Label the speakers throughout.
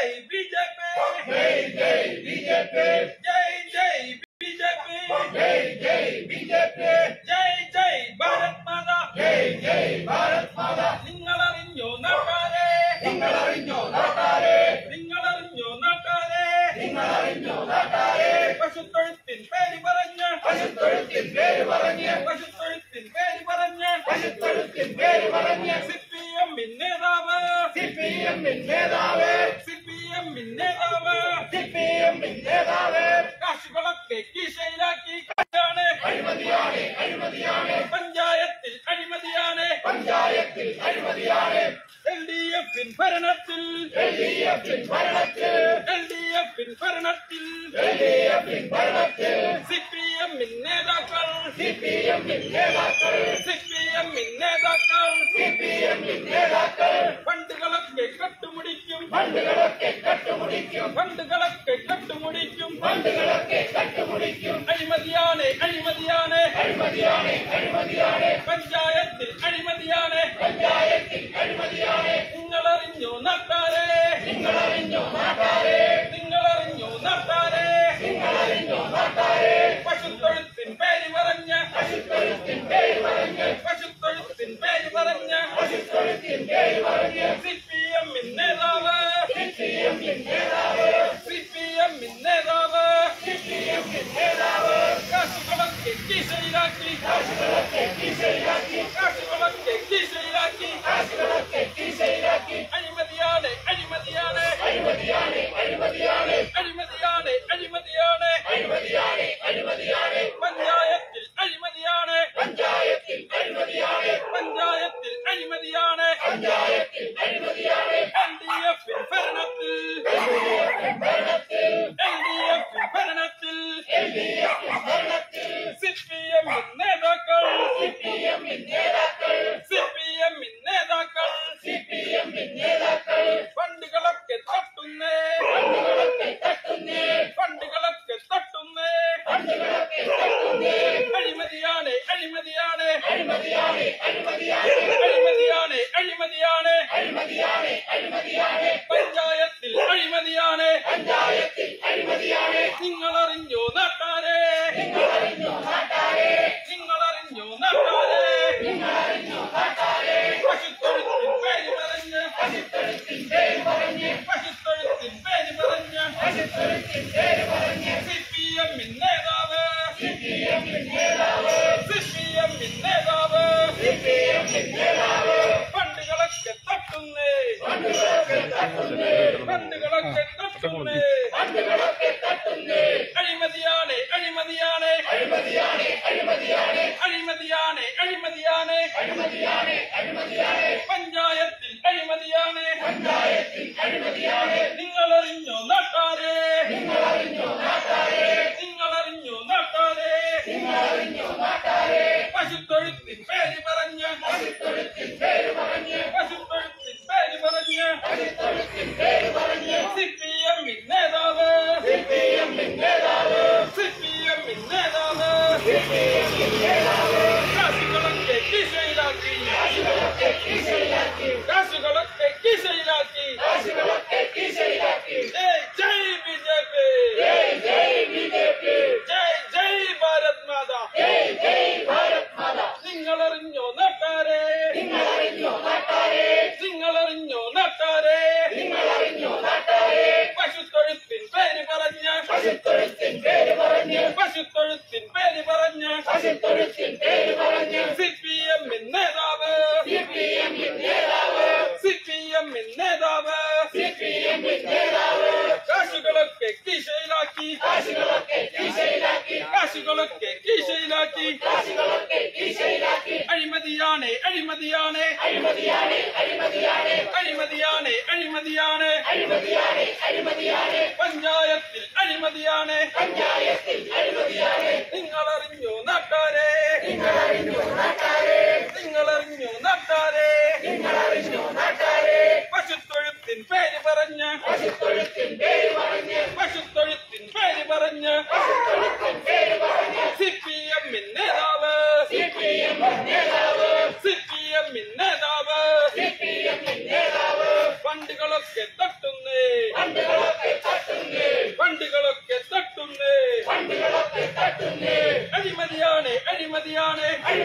Speaker 1: ജയ് B J P ജയ് ജയ് B J P ജയ് ജയ് ബി ജെ പി ജയ് ജയ് ബി ജെ പി ജയ് ജയ് ഭാരത് മാതാ ജയ് ജയ് ഭാരത് മാതാ നിങ്ങൾ അറിഞ്ഞോ നാട്ടാരെ നിങ്ങൾ അറിഞ്ഞോ നാട്ടാരെ നിങ്ങൾ അറിഞ്ഞോ നാട്ടാരെ നിങ്ങൾ അറിഞ്ഞോ നാട്ടാരെ പശുത്തൊഴുത്തിൻ പേര് പറഞ്ഞ് പശുത്തൊഴുത്തിൻ പേര് പറഞ്ഞ് പശുത്തൊഴുത്തിൻ പേര് പറഞ്ഞ് പശുത്തൊഴുത്തിൻ പേര് പറഞ്ഞ് സി പി എമ്മിൻ നേതാവ് സി പി എമ്മിൻ നേതാവ് സി പി എമ്മിൻ നേതാവ് സി പി എമ്മിൻ നേതാവ് കാശുകളൊക്കെ കീശയിലാക്കി കാശാണ് അഴിമതിയാണ് അഴിമതിയാണ് പഞ്ചായത്തിൽ അഴിമതിയാണ് പഞ്ചായത്തിൽ അഴിമതിയാണ് എൽ ഡി എഫിൻ ഭരണത്തിൽ എൽ ഡി എഫിൻ ഭരണത്തിൽ എൽ ഡി എഫിൻ ഭരണത്തിൽ എൽ ഡി എഫിൻ ഭരണത്തിൽ സി പി എമ്മിൻ നേതാക്കൾ സി പി എമ്മിൻ നേതാക്കൾ സി പി എമ്മിൻ നേതാക്കൾ സി പി എമ്മിൻ നേതാക്കൾ ഫണ്ടുകളൊക്കെ കട്ടുമുടിക്കും ഫണ്ടുകളൊക്കെ കട്ടുമുടിക്കും ഫണ്ടുകളൊക്കെ കട്ടുമുടിക്കും ഫണ്ടുകളൊക്കെ കട്ടുമുടിക്കും അഴിമതിയാണ് അഴിമതിയാണ് അഴിമതിയാണ് അഴിമതിയാണ് പഞ്ചായത്തിൽ അഴിമതിയാണ് പഞ്ചായത്തിൽ അഴിമതിയാണ് നിങ്ങൾ അറിഞ്ഞോ നാട്ടാരെ നിങ്ങൾ അറിഞ്ഞോ നാട്ടാരെ നിങ്ങൾ അറിഞ്ഞോ നാട്ടാരെ നിങ്ങൾ അറിഞ്ഞോ നാട്ടാരെ പശുത്തൊഴുത്തിൻ പേര് പറഞ്ഞ് പശുത്തൊഴുത്തിൻ പേര് പറഞ്ഞ് പശുത്തൊഴുത്തിൻ പേര് പറഞ്ഞ് പശുത്തൊഴുത്തിൻ പേര് പറഞ്ഞ് സി പി എമ്മിൻ നേതാവ് സി പി എമ്മിൻ നേതാവ് സി പി എമ്മിൻ നേതാവ് സി പി എമ്മിൻ നേതാവ് കാശുകളൊക്കെ കീശയിലാക്കി കാശുകളൊക്കെ കീശയിലാക്കി കാശുകളൊക്കെ കീശയിലാക്കി കാശുകളൊക്കെ കീശയിലാക്കി അഴിമതിയാണ് അഴിമതിയാണ് അഴിമതിയാണ് അഴിമതിയാണ് അഴിമതിയാണ് അഴിമതിയാണ് അഴിമതിയാണ് അഴിമതിയാണ് പഞ്ചായത്തിൽ അഴിമതിയാണ് പഞ്ചായത്തിൽ അഴിമതിയാണ് പഞ്ചായത്തിൽ അഴിമതിയാണ് പഞ്ചായത്തിൽ അഴിമതിയാണ് എൽ ഡി എഫിൻ ഭരണത്തിൽ എൽ ഡി എഫിൻ ഭരണത്തിൽ എൽ ഡി എഫിൻ ഭരണത്തിൽ എൽ ഡി എഫിൻ ഭരണത്തിൽ സി പി എമ്മിൻ നേതാക്കൾ സി പി എമ്മിൻ നേതാക്കൾ സി പി എമ്മിൻ നേതാക്കൾ സി പി എമ്മിൻ നേതാക്കൾ ഫണ്ടുകളൊക്കെ തട്ടുന്നേ ഫണ്ടുകളൊക്കെ തട്ടുന്നേ ഫണ്ടുകളൊക്കെ തട്ടുന്നേ ഫണ്ടുകളൊക്കെ തട്ടുന്നേ അഴിമതിയാണ് അഴിമതിയാണ് അഴിമതിയാണ് അഴിമതിയാണ് അഴിമതിയാണ് അഴിമതിയാണ് അഴിമതിയാണ് അഴിമതിയാണ് പഞ്ചായത്തിൽ അഴിമതിയാണ് പഞ്ചായത്തിൽ അഴിമതിയാണ് നിങ്ങൾ അറിഞ്ഞോ നാട്ടാരെ നിങ്ങൾ അറിഞ്ഞോ നാട്ടാരെ നിങ്ങൾ അറിഞ്ഞോ നാട്ടാരെ നിങ്ങൾ അറിഞ്ഞോ നാട്ടാരെ പശുത്തൊഴുത്തിൻ പേര് പറഞ്ഞ് പശുത്തൊഴുത്തിൻ പേര് പറഞ്ഞ് പശുത്തൊഴുത്തിൻ പേര് പറഞ്ഞ് പശുത്തൊഴുത്തിൻ പേര് പറഞ്ഞ് സി പി എമ്മിൻ നേതാവ് സി പി എമ്മിൻ നേതാവ് സി പി എമ്മിൻ നേതാവ് സി പി എമ്മിൻ നേതാവ് ഫണ്ടുകളൊക്കെ തട്ടുന്നേ ഫണ്ടുകളൊക്കെ തട്ടുന്നേ ഫണ്ടുകളൊക്കെ തട്ടുന്നേ ഫണ്ടുകളൊക്കെ തട്ടുന്നേ അഴിമതിയാണ് അഴിമതിയാണ് അഴിമതിയാണ് അഴിമതിയാണ് അഴിമതിയാണ് അഴിമതിയാണ് അഴിമതിയാണ് അഴിമതിയാണ് പഞ്ചായത്തിൽ അഴിമതിയാണ് പഞ്ചായത്തിൽ അഴിമതിയാണ് നിങ്ങൾ അറിഞ്ഞോ നാട്ടാരെ നിങ്ങൾ അറിഞ്ഞോ നാട്ടാരെ നിങ്ങൾ അറിഞ്ഞോ നാട്ടാരെ നിങ്ങൾ അറിഞ്ഞോ നാട്ടാരെ പശുത്തൊഴുത്തിൻ പേര് പറഞ്ഞ് പശുത്തൊഴുത്തിൻ പേര് പറഞ്ഞ് പശുത്തൊഴുത്തിൻ പേര് പറഞ്ഞ് പശുത്തൊഴുത്തിൻ പേര് പറഞ്ഞ് സി പി എമ്മിൻ നേതാവ് സി പി എമ്മിൻ നേതാവ് സി പി എമ്മിൻ നേതാവ് സി പി എമ്മിൻ നേതാവ് കാശുകളൊക്കെ കീശയിലാക്കി കാശുകളൊക്കെ കീശയിലാക്കി കാശുകളൊക്കെ കീശയിലാക്കി കാശുകളൊക്കെ കീശയിലാക്കി ജയ് ജയ് ബി ജെ പി ജയ് ജയ് ബി ജെ പി ജയ് ജയ് ഭാരത് മാതാ ജയ് ജയ് ഭാരത് മാതാ നിങ്ങൾ അറിഞ്ഞോ നാട്ടാരെ നിങ്ങൾ അറിഞ്ഞോ നാട്ടാരെ നിങ്ങൾ അറിഞ്ഞോ നാട്ടാരെ നിങ്ങൾ അറിഞ്ഞോ നാട്ടാരെ പശുത്തൊഴുത്തിൻ പേര് പറഞ്ഞ് പശുത്തൊഴുത്തിൻ പേര് പറഞ്ഞ് പശുത്തൊഴുത്തിൻ പേര് പറഞ്ഞ് പശുത്തൊഴുത്തിൻ പേര് പറഞ്ഞ് സി പി എമ്മിൻ നേതാവ് സി പി എമ്മിൻ നേതാവ് സി പി എമ്മിൻ നേതാവ് സി പി എമ്മിൻ നേതാവ് കാശുകളൊക്കെ കീശയിലാക്കി കാശുകളൊക്കെ കീശയിലാക്കി കാശുകളൊക്കെ കീശയിലാക്കി കാശുകളൊക്കെ കീശയിലാക്കി അഴിമതിയാണ് അഴിമതിയാണ് അഴിമതിയാണ് അഴിമതിയാണ് അഴിമതിയാണ് അഴിമതിയാണ് അഴിമതിയാണ് അഴിമതിയാണ് പഞ്ചായത്തിൽ അഴിമതിയാണ് പഞ്ചായത്തിൽ അഴിമതിയാണ് നിങ്ങൾ അറിഞ്ഞോ നാട്ടാരെ നിങ്ങൾ അറിഞ്ഞോ നാട്ടാരെ നിങ്ങൾ അറിഞ്ഞോ നാട്ടാരെ നിങ്ങൾ അറിഞ്ഞോ നാട്ടാരെ പശുത്തൊഴുത്തിൻ പേര് പറഞ്ഞ് പശുത്തൊഴുത്തിൻ പേര് പറഞ്ഞ് പശുത്തൊഴുത്തിൻ പേര് പറഞ്ഞ് പശുത്തൊഴുത്തിൻ പേര് പറഞ്ഞ് സി പി എമ്മിൻ നേതാവ് സി പി എമ്മിൻ നേതാവ് സി പി എമ്മിൻ നേതാവ് സി പി എമ്മിൻ നേതാവ് ഫണ്ടുകളൊക്കെ തട്ടുന്നേ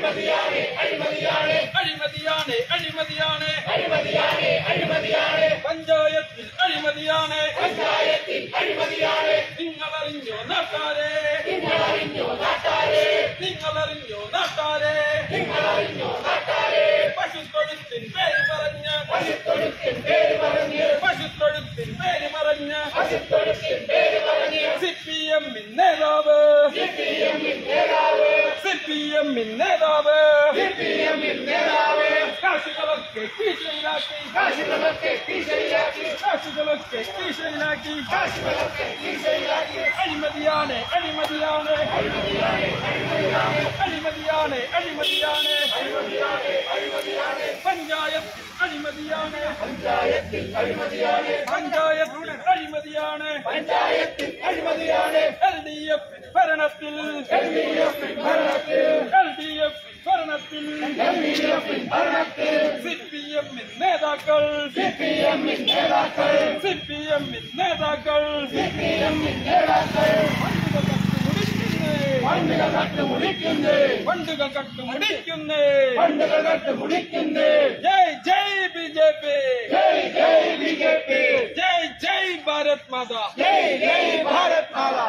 Speaker 1: അഴിമതിയാണ് അഴിമതിയാണ് അഴിമതിയാണ് പഞ്ചായത്തിൽ അഴിമതിയാണ് നിങ്ങളറിഞ്ഞോ നാട്ടാരെ നിങ്ങളറിഞ്ഞോ നാട്ടാരെ പശുത്തൊഴുത്തിൻ പേര് പറഞ്ഞ് പശുത്തൊഴുത്തിൻ പേര് പറഞ്ഞ് സി പി എമ്മിൻ നേതാവ് സി പി എമ്മിൻ നേതാവ് കാശുകളൊക്കെ കീശയിലാക്കി കാശുകളൊക്കെ കീശയിലാക്കി അഴിമതിയാണ് അഴിമതിയാണ് അഴിമതിയാണ് അഴിമതിയാണ് പഞ്ചായത്ത് അഴിമതിയാണ് പഞ്ചായത്ത് അഴിമതിയാണ് അഴിമതിയാണ് എൽ ഡി എഫ് ഭരണത്തിൽ എൽ ഡി എഫ് ഭരണത്തിൽ സി പി എമ്മിൻ നേതാക്കൾ സി പി എമ്മിൻ നേതാക്കൾ സി പി എമ്മിൻ നേതാക്കൾ സി പി എമ്മിൻ നേതാക്കൾ വണ്ടുകൾ കട്ട് മുടിക്കുന്നേ വണ്ടുകൾ കട്ട് മുടിക്കുന്നേ വണ്ടുകൾ കട്ട് മുടിക്കുന്നേ ജയ് ജയ് ബി ജെ പി ജയ് ജയ് ബി ജെ പി ജയ് ജയ് ഭാരത് മാതാ ജയ് ജയ് ഭാരത് മാതാ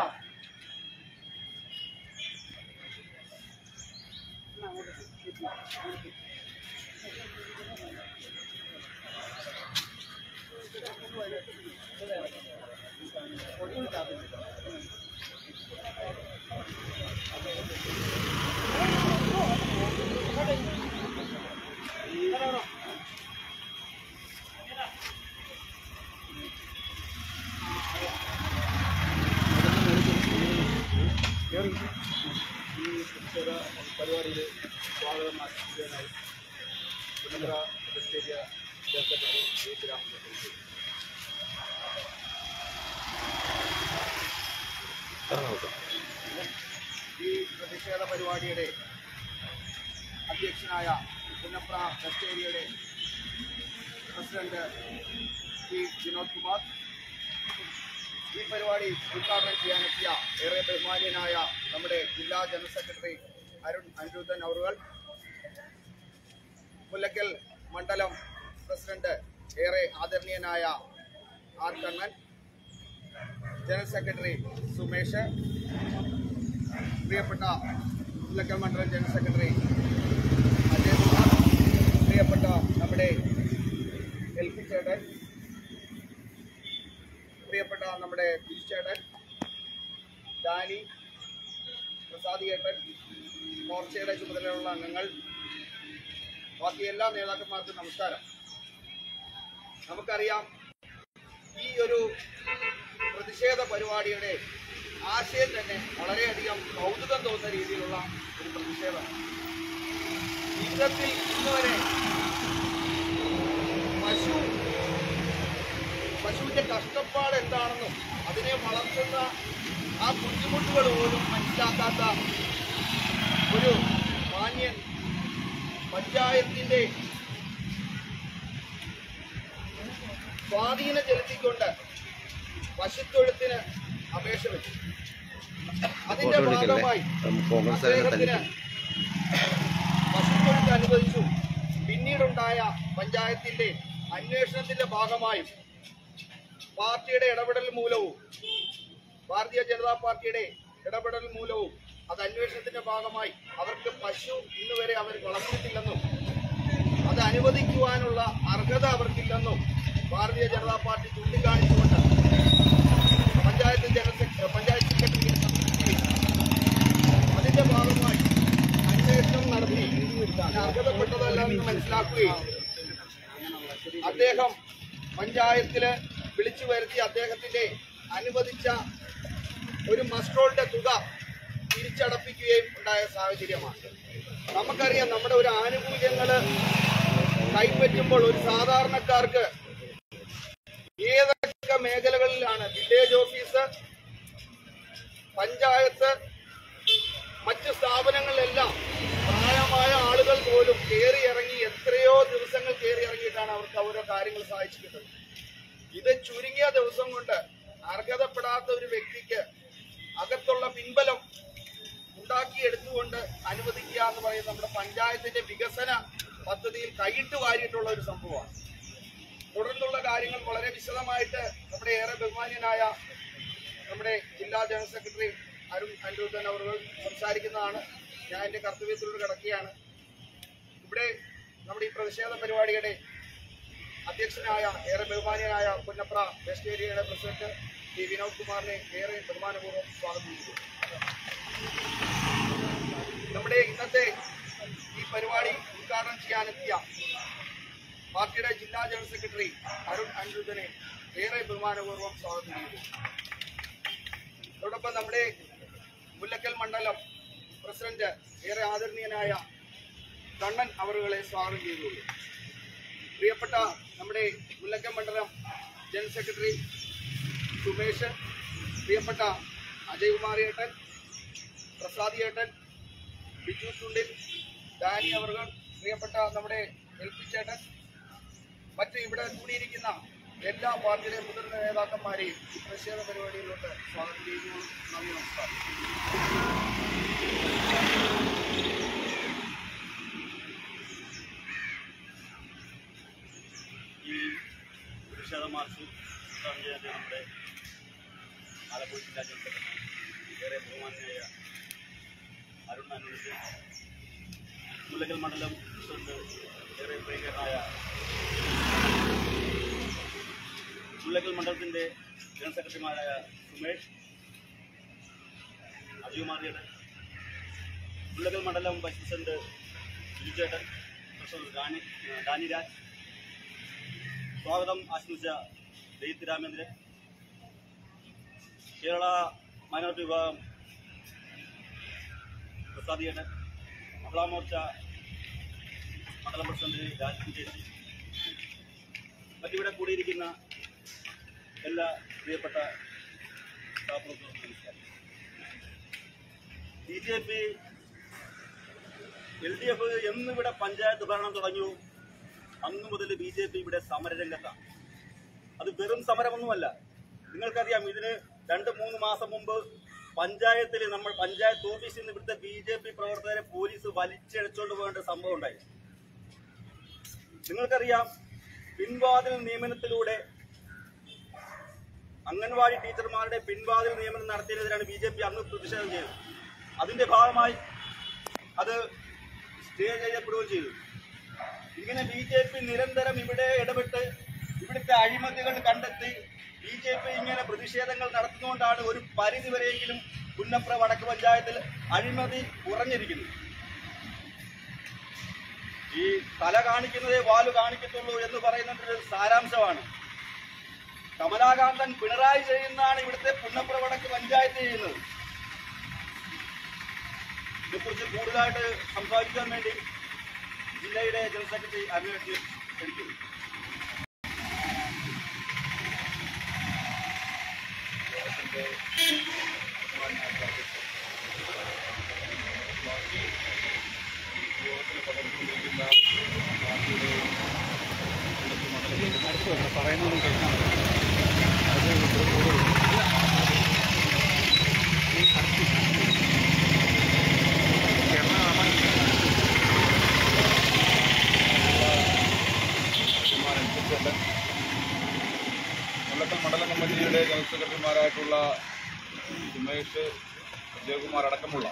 Speaker 2: പരിപാടിയിൽ സ്വാഗതം ആശംസിക്കാനായി പുന്നപ്ര ക്രിസ്റ്റേരിയ സെക്രട്ടറി വി പി രാമചന്ദ്രൻ ഈ പ്രതിഷേധ പരിപാടിയുടെ അധ്യക്ഷനായ പുന്നപ്ര കസ്റ്റേരിയയുടെ പ്രസിഡന്റ് പി വിനോദ് കുമാർ ഈ പരിപാടി ഉദ്ഘാടനം ചെയ്യാനെത്തിയ ഏറെ ബഹുമാന്യനായ നമ്മുടെ ജില്ലാ ജനറൽ സെക്രട്ടറി അരുൺ അനിരുദ്ധൻ അവറുകൾ മുല്ലക്കൽ മണ്ഡലം പ്രസിഡന്റ് ഏറെ ആദരണീയനായ R Kannan general secretary Sumesh പ്രിയപ്പെട്ട മുല്ലക്കൽ മണ്ഡലം ജനറൽ സെക്രട്ടറി അജയ് കുമാർ പ്രിയപ്പെട്ട നമ്മുടെ എൽ പി ചേട്ടൻ പ്രിയപ്പെട്ട നമ്മുടെ ബിജുചേട്ടൻ ഡാനി പ്രസാദ് ചേട്ടൻ മോർച്ചയുടെ ചുമതലയുള്ള അംഗങ്ങൾ ബാക്കി എല്ലാ നേതാക്കന്മാർക്കും നമസ്കാരം നമുക്കറിയാം ഈ ഒരു പ്രതിഷേധ പരിപാടിയുടെ ആശയം തന്നെ വളരെയധികം കൗതുകം തോന്നുന്ന രീതിയിലുള്ള ഒരു പ്രതിഷേധം ജീവിതത്തിൽ ഇന്നുവരെ പശു പശുവിന്റെ കഷ്ടപ്പാട് എന്താണെന്നും അതിനെ വളർത്തുന്ന ആ ബുദ്ധിമുട്ടുകൾ പോലും മനസ്സിലാക്കാത്ത ഒരു മാന്യൻ പഞ്ചായത്തിന്റെ സ്വാധീനം ചെലുത്തിക്കൊണ്ട് പശുത്തൊഴുത്തിന് അപേക്ഷ വെച്ചു അതിന്റെ ഭാഗമായി അദ്ദേഹത്തിന് പശുത്തൊഴുത്ത് അനുവദിച്ചു പിന്നീടുണ്ടായ പഞ്ചായത്തിന്റെ അന്വേഷണത്തിന്റെ ഭാഗമായും പാർട്ടിയുടെ ഇടപെടൽ മൂലവും ഭാരതീയ ജനതാ പാർട്ടിയുടെ ഇടപെടൽ മൂലവും അത് അന്വേഷണത്തിന്റെ ഭാഗമായി അവർക്ക് പശു ഇന്ന് വരെ അവർ വളർത്തിയിട്ടില്ലെന്നും അത് അനുവദിക്കുവാനുള്ള അർഹത അവർക്കില്ലെന്നും ഭാരതീയ ജനതാ പാർട്ടി ചൂണ്ടിക്കാണിച്ചുകൊണ്ട് പഞ്ചായത്ത് ജനറൽ സെക്ര- പഞ്ചായത്ത് സെക്രട്ടറിയെ സമീപിക്കുകയും അതിന്റെ ഭാഗമായി അന്വേഷണം നടത്തി അത് അർഹതപ്പെട്ടതല്ല എന്ന് മനസ്സിലാക്കുകയും അദ്ദേഹം പഞ്ചായത്തില് വിളിച്ചു വരുത്തി അദ്ദേഹത്തിന്റെ അനുവദിച്ച ഒരു മസ്ട്രോളിന്റെ തുക തിരിച്ചടപ്പിക്കുകയും ഉണ്ടായ സാഹചര്യമാണ് നമുക്കറിയാം നമ്മുടെ ഒരു ആനുകൂല്യങ്ങള് കൈപ്പറ്റുമ്പോൾ ഒരു സാധാരണക്കാർക്ക് ഏതൊക്കെ മേഖലകളിലാണ് വില്ലേജ് ഓഫീസ് പഞ്ചായത്ത് മറ്റ് സ്ഥാപനങ്ങളിലെല്ലാം പ്രായമായ ആളുകൾ പോലും കയറി ഇറങ്ങി എത്രയോ ദിവസങ്ങൾ കയറി ഇറങ്ങിയിട്ടാണ് അവർക്ക് ഓരോ കാര്യങ്ങൾ സഹായിച്ചിട്ടുള്ളത് ഇത് ചുരുങ്ങിയ ദിവസം കൊണ്ട് അർഹതപ്പെടാത്ത ഒരു വ്യക്തിക്ക് അകത്തുള്ള പിൻബലം ഉണ്ടാക്കിയെടുത്തുകൊണ്ട് അനുവദിക്കുക ചെയ്യാനിത്യ എന്ന് പറയുന്ന നമ്മുടെ പഞ്ചായത്തിന്റെ വികസന പദ്ധതിയിൽ കൈയിട്ട് വാരിയിട്ടുള്ള ഒരു സംഭവമാണ് തുടർന്നുള്ള കാര്യങ്ങൾ വളരെ വിശദമായിട്ട് നമ്മുടെ ഏറെ ബഹുമാന്യനായ നമ്മുടെ ജില്ലാ ജനറൽ സെക്രട്ടറി അരുൺ അനിരുദ്ധൻ അവർ സംസാരിക്കുന്നതാണ് ഞാൻ എൻ്റെ കർത്തവ്യത്തിലൂടെ കിടക്കുകയാണ് ഇവിടെ നമ്മുടെ ഈ പ്രതിഷേധ പരിപാടിയുടെ അധ്യക്ഷനായ ഏറെ ബഹുമാന്യനായ പുന്നപ്ര വെസ്റ്റ് ഏരിയയുടെ പ്രസിഡന്റ് ടി വിനോദ് കുമാറിനെ ഏറെ ബഹുമാനപൂർവ്വം സ്വാഗതം ചെയ്യുന്നു നമ്മുടെ ഇന്നത്തെ ഈ പരിപാടി ഉദ്ഘാടനം ചെയ്യാനെത്തിയ പാർട്ടിയുടെ ജില്ലാ ജനറൽ സെക്രട്ടറി അരുൺ അനിരുദ്ധനെ ഏറെ ബഹുമാനപൂർവ്വം സ്വാഗതം ചെയ്യുന്നു അതോടൊപ്പം നമ്മുടെ മുല്ലക്കൽ മണ്ഡലം പ്രസിഡന്റ് ഏറെ ആദരണീയനായ കണ്ണൻ അവറുകളെ സ്വാഗതം ചെയ്തുകൊള്ളു പ്രിയപ്പെട്ട നമ്മുടെ മുല്ലക്കൽ മണ്ഡലം ജനറൽ സെക്രട്ടറി സുമേഷ് പ്രിയപ്പെട്ട അജയ് കുമാറിയേട്ടൻ പ്രസാദ് ഏട്ടൻ ബിജു ചുണ്ടിൽ ഡാനി അവർകൾ പ്രിയപ്പെട്ട നമ്മുടെ എൽ പി ചേട്ടൻ മറ്റ് ഇവിടെ കൂടിയിരിക്കുന്ന എല്ലാ പാർട്ടിയിലെ മുതിർന്ന നേതാക്കന്മാരെയും ഈ പ്രതിഷേധ പരിപാടിയിലോട്ട് സ്വാഗതം ചെയ്യുന്നു നന്ദി നമസ്കാരം
Speaker 3: ഈ പ്രതിഷേധ മാർച്ച് ഉദ്ഘാടനം ചെയ്യാൻ നമ്മുടെ ആലപ്പുഴ ജില്ലാ ജനറൽ സെക്രട്ടറി ഏറെ ബഹുമാനായ അരുൺ അനുജ് മുല്ലക്കൽ മണ്ഡലം പ്രസിഡന്റ് ഏറെ പ്രിയങ്കരനായ മുല്ലക്കൽ മണ്ഡലത്തിൻ്റെ ജനറൽ സെക്രട്ടറിമാരായ സുമേഷ് അജുമാറിയുടെ മുല്ലക്കൽ മണ്ഡലം വൈസ് പ്രസിഡന്റ് ബിജുചേട്ടൻ പ്രസിഡന്റ് ഡാനി ഡാനി രാജ് സ്വാഗതം ആശംസിച്ച ദൈത്യ രാമേന്ദ്രൻ കേരള മൈനോറിറ്റി വിഭാഗം പ്രസാദിയേട്ടൻ മഹിളാ മോർച്ച മണ്ഡലം പ്രസിഡന്റ് രാജീവ് ചേച്ചി മറ്റിവിടെ കൂടിയിരിക്കുന്ന എല്ലാ പ്രിയപ്പെട്ട സഹപ്രവർത്തകർക്കും നമസ്കാരം B J P L D F എന്നിവിടെ പഞ്ചായത്ത് ഭരണം തുടങ്ങിയോ അന്നു മുതൽ ബി ജെ പി ഇവിടെ സമരരംഗത്താണ് അത് വെറും സമരമൊന്നുമല്ല നിങ്ങൾക്കറിയാം ഇതിന് രണ്ട് മൂന്ന് മാസം മുമ്പ് പഞ്ചായത്തിൽ നമ്മൾ പഞ്ചായത്ത് ഓഫീസിൽ നിന്ന് ഇവിടുത്തെ ബി ജെ പി പ്രവർത്തകരെ പോലീസ് വലിച്ചെടുത്തോണ്ട് പോകേണ്ട സംഭവം ഉണ്ടായി നിങ്ങൾക്കറിയാം പിൻവാതിൽ നിയമനത്തിലൂടെ അംഗൻവാടി ടീച്ചർമാരുടെ പിൻവാതിൽ നിയമനം നടത്തിയതിനെതിരാണ് ബി ജെ പി അന്ന് പ്രതിഷേധം ചെയ്തത് അതിന്റെ ഭാഗമായി അത് സ്റ്റേ ചെയ്യപ്പെടുകയും ചെയ്തു ഇങ്ങനെ ബി ജെ പി നിരന്തരം ഇവിടെ ഇടപെട്ട് ഇവിടുത്തെ അഴിമതികൾ കണ്ടെത്തി ബി ജെ പി ഇങ്ങനെ പ്രതിഷേധങ്ങൾ നടത്തുന്നതുകൊണ്ടാണ് ഒരു പരിധിവരെയെങ്കിലും പുന്നപ്ര വടക്ക് പഞ്ചായത്തിൽ അഴിമതി കുറഞ്ഞിരിക്കുന്നത് ഈ തല കാണിക്കുന്നതേ വാലു കാണിക്കത്തുള്ളൂ എന്ന് പറയുന്നതിന്റെ ഒരു സാരാംശമാണ് കമലാകാന്തൻ പിണറായി ചെയ്യുന്നതാണ് ഇവിടുത്തെ പുന്നപ്ര വടക്ക് പഞ്ചായത്ത് ചെയ്യുന്നത് ഇതേക്കുറിച്ച് കൂടുതലായിട്ട് സംസാരിക്കാൻ വേണ്ടി ജില്ലയുടെ ജനറൽ സെക്രട്ടറി അന്വേഷിച്ച് ക്ഷണിക്കുന്നു
Speaker 4: മുല്ലക്കൽ മണ്ഡലം കമ്മിറ്റിയുടെ ജനറൽ സെക്രട്ടറിമാരായിട്ടുള്ള സുമേഷ് വിജയകുമാർ അടക്കമുള്ള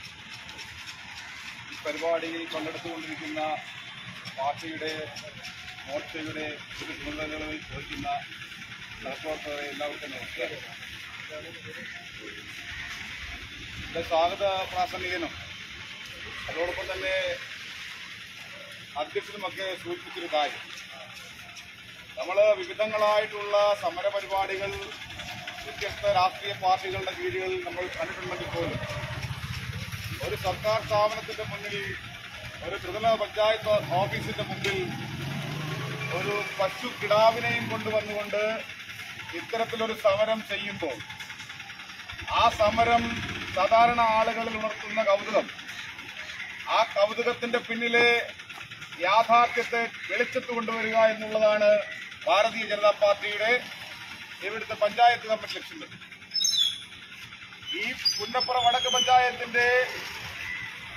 Speaker 4: ഈ പരിപാടിയിൽ പങ്കെടുത്തുകൊണ്ടിരിക്കുന്ന പാർട്ടിയുടെ മോർച്ചയുടെ ഒരു ചുമതലകളിൽ വഹിക്കുന്ന സഹപ്രവർത്തകരെ എല്ലാവർക്കും നമസ്കാരം ഇവിടെ സ്വാഗത പ്രാസംഗികനും അതോടൊപ്പം തന്നെ അധ്യക്ഷനുമൊക്കെ സൂചിപ്പിച്ചൊരു കാര്യം നമ്മൾ വിവിധങ്ങളായിട്ടുള്ള സമര പരിപാടികൾ വ്യത്യസ്ത രാഷ്ട്രീയ പാർട്ടികളുടെ കീഴിൽ നമ്മൾ കണ്ടിട്ടുണ്ടെങ്കിൽ പോലും ഒരു സർക്കാർ സ്ഥാപനത്തിന്റെ മുന്നിൽ ഒരു ത്രിതല പഞ്ചായത്ത് ഓഫീസിന്റെ മുമ്പിൽ ഒരു പശു കിടാവിനെയും കൊണ്ടുവന്നുകൊണ്ട് ഇത്തരത്തിലൊരു സമരം ചെയ്യുമ്പോൾ ആ സമരം സാധാരണ ആളുകളിൽ ഉണർത്തുന്ന കൗതുകം ആ കൗതുകത്തിന്റെ പിന്നിലെ യാഥാർത്ഥ്യത്തെ വെളിച്ചത്ത് കൊണ്ടുവരിക എന്നുള്ളതാണ് ഭാരതീയ ജനതാ പാർട്ടിയുടെ ഇവിടുത്തെ പഞ്ചായത്ത് കമ്മിറ്റി ലക്ഷ്യം വെച്ചത് ഈ പുന്നപ്പുറ വടക്ക് പഞ്ചായത്തിന്റെ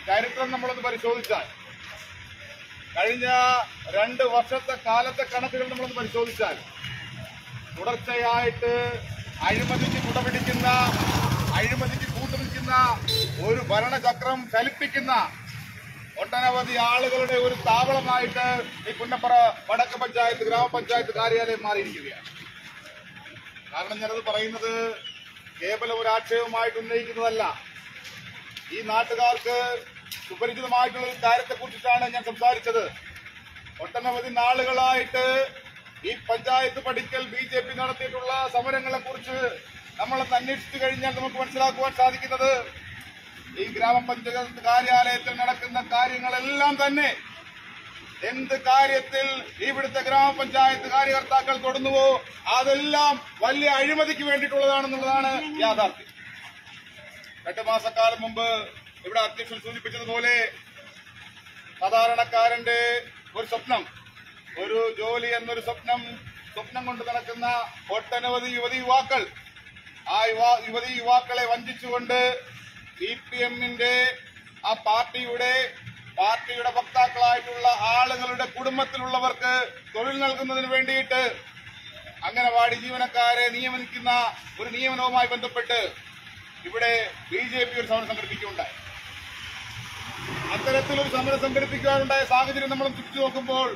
Speaker 4: ചരിത്രം നമ്മളൊന്ന് പരിശോധിച്ചാൽ കഴിഞ്ഞ രണ്ട് വർഷത്തെ കാലത്തെ കണക്കുകൾ നമ്മളൊന്ന് പരിശോധിച്ചാൽ തുടർച്ചയായിട്ട് അഴിമതിക്ക് കുടപിടിക്കുന്ന അഴിമതിക്ക് കൂട്ടുനിൽക്കുന്ന ഒരു ഭരണചക്രം ചലിപ്പിക്കുന്ന ഒട്ടനവധി ആളുകളുടെ ഒരു താവളമായിട്ട് ഈ പുന്നപ്പുറ വടക്ക് പഞ്ചായത്ത് ഗ്രാമപഞ്ചായത്ത് കാര്യാലയം മാറിയിരിക്കുകയാണ് കാരണം ഞാനത് പറയുന്നത് കേവലം ഒരു ആക്ഷേപമായിട്ട് ഉന്നയിക്കുന്നതല്ല ഈ നാട്ടുകാർക്ക് സുപരിചിതമായിട്ടുള്ള ഒരു കാര്യത്തെ കുറിച്ചിട്ടാണ് ഞാൻ സംസാരിച്ചത് ഒട്ടനവധി നാളുകളായിട്ട് ഈ പഞ്ചായത്ത് പഠിക്കൽ ബി ജെ പി നടത്തിയിട്ടുള്ള സമരങ്ങളെ കുറിച്ച് നമ്മളൊന്ന് അന്വേഷിച്ചു കഴിഞ്ഞാൽ നമുക്ക് മനസ്സിലാക്കുവാൻ സാധിക്കുന്നത് ഈ ഗ്രാമപഞ്ചായത്ത് കാര്യാലയത്തിൽ നടക്കുന്ന കാര്യങ്ങളെല്ലാം തന്നെ എന്ത് കാര്യത്തിൽ ഇവിടുത്തെ ഗ്രാമപഞ്ചായത്ത് കാര്യകർത്താക്കൾ തൊടുന്നുവോ അതെല്ലാം വലിയ അഴിമതിക്ക് വേണ്ടിയിട്ടുള്ളതാണെന്നുള്ളതാണ് യാഥാർത്ഥ്യം രണ്ട് മാസക്കാലം മുമ്പ് ഇവിടെ അധ്യക്ഷൻ സൂചിപ്പിച്ചതുപോലെ സാധാരണക്കാരന്റെ ഒരു സ്വപ്നം ഒരു ജോലി എന്നൊരു സ്വപ്നം സ്വപ്നം കൊണ്ട് നടക്കുന്ന ഒട്ടനവധി യുവതി യുവാക്കൾ ആ യുവാ യുവതി യുവാക്കളെ വഞ്ചിച്ചുകൊണ്ട് സി പി എമ്മിന്റെ ആ പാർട്ടിയുടെ പാർട്ടിയുടെ വക്താക്കളായിട്ടുള്ള ആളുകളുടെ കുടുംബത്തിലുള്ളവർക്ക് തൊഴിൽ നൽകുന്നതിന് വേണ്ടിയിട്ട് അംഗനവാടി ജീവനക്കാരെ നിയമിക്കുന്ന ഒരു നിയമനവുമായി ബന്ധപ്പെട്ട് ഇവിടെ ബി ജെ പി ഒരു സമരം സംഘടിപ്പിക്കുകയുണ്ടായി അത്തരത്തിലൊരു സമരം സംഘടിപ്പിക്കാനുണ്ടായ സാഹചര്യം നമ്മൾ ചുറ്റി നോക്കുമ്പോൾ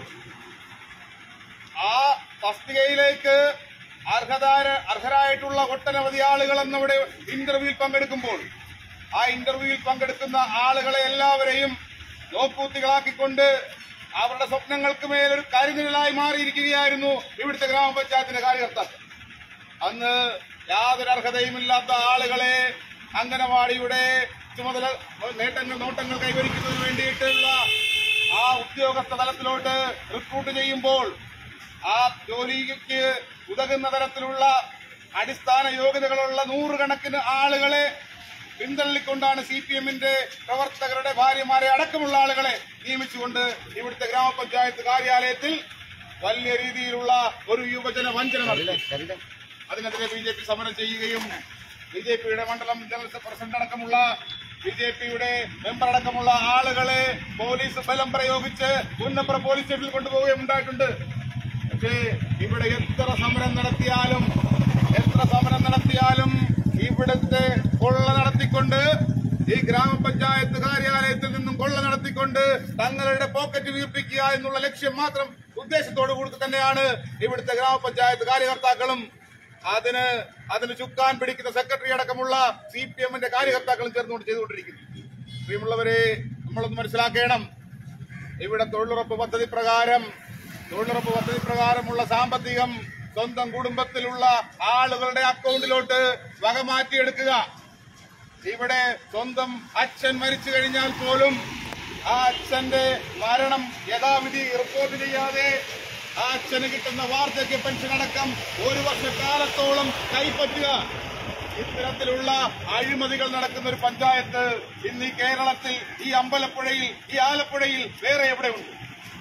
Speaker 4: ആ തസ്തികയിലേക്ക് അർഹതാര അർഹരായിട്ടുള്ള ഒട്ടനവധി ആളുകൾ എന്നവിടെ ഇന്റർവ്യൂവിൽ പങ്കെടുക്കുമ്പോൾ ആ ഇന്റർവ്യൂവിൽ പങ്കെടുക്കുന്ന ആളുകളെ എല്ലാവരെയും നോക്കൂത്തികളാക്കിക്കൊണ്ട് അവരുടെ സ്വപ്നങ്ങൾക്ക് മേലൊരു കരിനിഴലായി മാറിയിരിക്കുകയായിരുന്നു ഇവിടുത്തെ ഗ്രാമപഞ്ചായത്തിന്റെ കാര്യകർത്താക്കൾ അന്ന് യാതൊരു അർഹതയുമില്ലാത്ത ആളുകളെ അംഗനവാടിയുടെ ചുമതല നേട്ടങ്ങൾ നോട്ടങ്ങൾ കൈവരിക്കുന്നതിന് വേണ്ടിയിട്ടുള്ള ആ ഉദ്യോഗസ്ഥ തലത്തിലോട്ട് റിക്രൂട്ട് ചെയ്യുമ്പോൾ ആ ജോലിക്ക് ഉതകുന്ന തരത്തിലുള്ള അടിസ്ഥാന യോഗ്യതകളുള്ള നൂറുകണക്കിന് ആളുകളെ പിന്തള്ളിക്കൊണ്ടാണ് സി പി എമ്മിന്റെ പ്രവർത്തകരുടെ ഭാര്യമാരെ അടക്കമുള്ള ആളുകളെ നിയമിച്ചുകൊണ്ട് ഇവിടുത്തെ ഗ്രാമപഞ്ചായത്ത് കാര്യാലയത്തിൽ വലിയ രീതിയിലുള്ള ഒരു യുവജന വഞ്ചന നടത്തി അതിനെതിരെ ബി ജെ പി സമരം ചെയ്യുകയും ബി ജെ പിയുടെ മണ്ഡലം ജനറൽ പ്രസിഡന്റ് അടക്കമുള്ള ബി ജെ പിയുടെ മെമ്പർ അടക്കമുള്ള ആളുകളെ പോലീസ് ബലം പ്രയോഗിച്ച് പുന്നപ്പുറ പോലീസ് സ്റ്റേഷനിൽ കൊണ്ടുപോവുകയും ഉണ്ടായിട്ടുണ്ട് പക്ഷേ ഇവിടെ എത്ര സമരം നടത്തിയാലും എത്ര സമരം നടത്തിയാലും ഇവിടുത്തെ കൊള്ള നടത്തിക്കൊണ്ട് ഈ ഗ്രാമപഞ്ചായത്ത് കാര്യാലയത്തിൽ നിന്നും കൊള്ള നടത്തിക്കൊണ്ട് തങ്ങളുടെ പോക്കറ്റ് വീർപ്പിക്കുക എന്നുള്ള ലക്ഷ്യം മാത്രം ഉദ്ദേശത്തോടു കൂടി തന്നെയാണ് ഇവിടുത്തെ ഗ്രാമപഞ്ചായത്ത് കാര്യകർത്താക്കളും അതിന് അതിന് ചുക്കാൻ പിടിക്കുന്ന സെക്രട്ടറി അടക്കമുള്ള സി പി എമ്മിന്റെ കാര്യകർത്താക്കളും ചേർന്നുകൊണ്ട് ചെയ്തുകൊണ്ടിരിക്കുന്നു പ്രിയമുള്ളവരെ നമ്മളൊന്ന് മനസ്സിലാക്കണം ഇവിടെ തൊഴിലുറപ്പ് പദ്ധതി പ്രകാരം തൊഴിലുറപ്പ് പദ്ധതി പ്രകാരമുള്ള സാമ്പത്തികം സ്വന്തം കുടുംബത്തിലുള്ള ആളുകളുടെ അക്കൗണ്ടിലോട്ട് വകമാറ്റിയെടുക്കുക ഇവിടെ സ്വന്തം അച്ഛൻ മരിച്ചു കഴിഞ്ഞാൽ പോലും ആ അച്ഛന്റെ മരണം യഥാവിധി റിപ്പോർട്ട് ചെയ്യാതെ ആ അച്ഛന് കിട്ടുന്ന വാർദ്ധക്യ പെൻഷൻ അടക്കം ഒരു വർഷക്കാലത്തോളം കൈപ്പറ്റുക ഇത്തരത്തിലുള്ള അഴിമതികൾ നടക്കുന്ന ഒരു പഞ്ചായത്ത് ഇന്ന് ഈ കേരളത്തിൽ ഈ അമ്പലപ്പുഴയിൽ ഈ ആലപ്പുഴയിൽ വേറെ എവിടെയുണ്ട്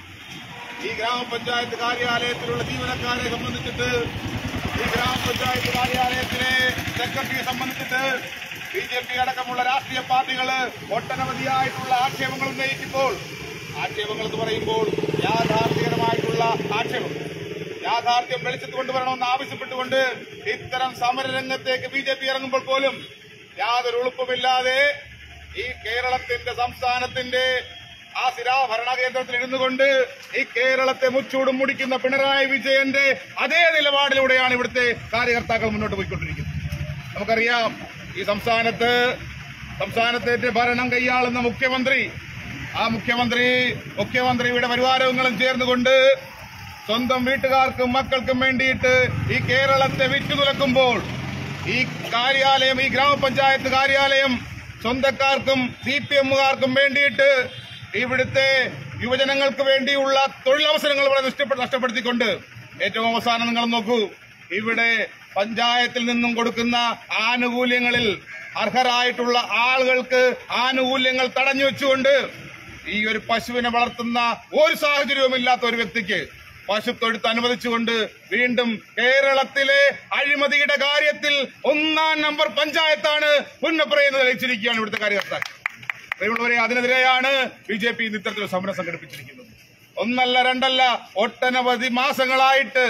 Speaker 4: ഈ ഗ്രാമപഞ്ചായത്ത് കാര്യാലയത്തിലുള്ള ജീവനക്കാരെ സംബന്ധിച്ചിട്ട് ഈ ഗ്രാമപഞ്ചായത്ത് കാര്യാലയത്തിലെ സെക്രട്ടറിയെ സംബന്ധിച്ചിട്ട് ബി ജെ പി അടക്കമുള്ള രാഷ്ട്രീയ പാർട്ടികള് ഒട്ടനവധിയായിട്ടുള്ള ആക്ഷേപങ്ങൾ ഉന്നയിക്കുമ്പോൾ ആക്ഷേപങ്ങൾ എന്ന് പറയുമ്പോൾ യാഥാർത്ഥികരമായിട്ടുള്ള ആക്ഷേപം യാഥാർത്ഥ്യം വെളിച്ചത്ത് കൊണ്ടുവരണമെന്ന് ആവശ്യപ്പെട്ടുകൊണ്ട് ഇത്തരം സമരരംഗത്തേക്ക് ബി ജെ പി ഇറങ്ങുമ്പോൾ പോലും യാതൊരു ഉളുപ്പുമില്ലാതെ ഈ കേരളത്തിന്റെ സംസ്ഥാനത്തിന്റെ ആ സ്ഥിരാ ഭരണകേന്ദ്രത്തിൽ ഇരുന്നു കൊണ്ട് ഈ കേരളത്തെ മുച്ചൂടും മുടിക്കുന്ന പിണറായി വിജയന്റെ അതേ നിലപാടിലൂടെയാണ് ഇവിടുത്തെ കാര്യകർത്താക്കൾ മുന്നോട്ട് പോയിക്കൊണ്ടിരിക്കുന്നത് നമുക്കറിയാം ഈ സംസ്ഥാനത്ത് സംസ്ഥാനത്തിന്റെ ഭരണം കൈയാളുന്ന മുഖ്യമന്ത്രി ആ മുഖ്യമന്ത്രി മുഖ്യമന്ത്രിയുടെ പരിവാരങ്ങളും ചേർന്നുകൊണ്ട് സ്വന്തം വീട്ടുകാർക്കും മക്കൾക്കും വേണ്ടിയിട്ട് ഈ കേരളത്തെ വിറ്റുതുലക്കുമ്പോൾ ഈ കാര്യാലയം ഈ ഗ്രാമപഞ്ചായത്ത് കാര്യാലയം സ്വന്തക്കാർക്കും സി പി എമ്മുകാർക്കും വേണ്ടിയിട്ട് ഇവിടുത്തെ യുവജനങ്ങൾക്ക് വേണ്ടിയുള്ള തൊഴിലവസരങ്ങൾ ഇവിടെ നഷ്ടപ്പെ- നഷ്ടപ്പെടുത്തിക്കൊണ്ട് ഏറ്റവും അവസാനം നിങ്ങൾ നോക്കൂ ഇവിടെ പഞ്ചായത്തിൽ നിന്നും കൊടുക്കുന്ന ആനുകൂല്യങ്ങളിൽ അർഹരായിട്ടുള്ള ആളുകൾക്ക് ആനുകൂല്യങ്ങൾ തടഞ്ഞു വെച്ചുകൊണ്ട് ഈ ഒരു പശുവിനെ വളർത്തുന്ന ഒരു സാഹചര്യവും ഇല്ലാത്ത ഒരു വ്യക്തിക്ക് പശുത്തൊഴുത്ത് അനുവദിച്ചുകൊണ്ട് വീണ്ടും കേരളത്തിലെ അഴിമതിയുടെ കാര്യത്തിൽ ഒന്നാം നമ്പർ പഞ്ചായത്താണ് പുന്നപ്രയെന്ന് തെളിയിച്ചിരിക്കുകയാണ് ഇവിടുത്തെ കാര്യകർത്താക്കൾ പ്രിയമുള്ളവരെ അതിനെതിരെയാണ് ബി ജെ പി ഇത്തരത്തിലുള്ള സമരം സംഘടിപ്പിച്ചിരിക്കുന്നത് ഒന്നല്ല രണ്ടല്ല ഒട്ടനവധി മാസങ്ങളായിട്ട്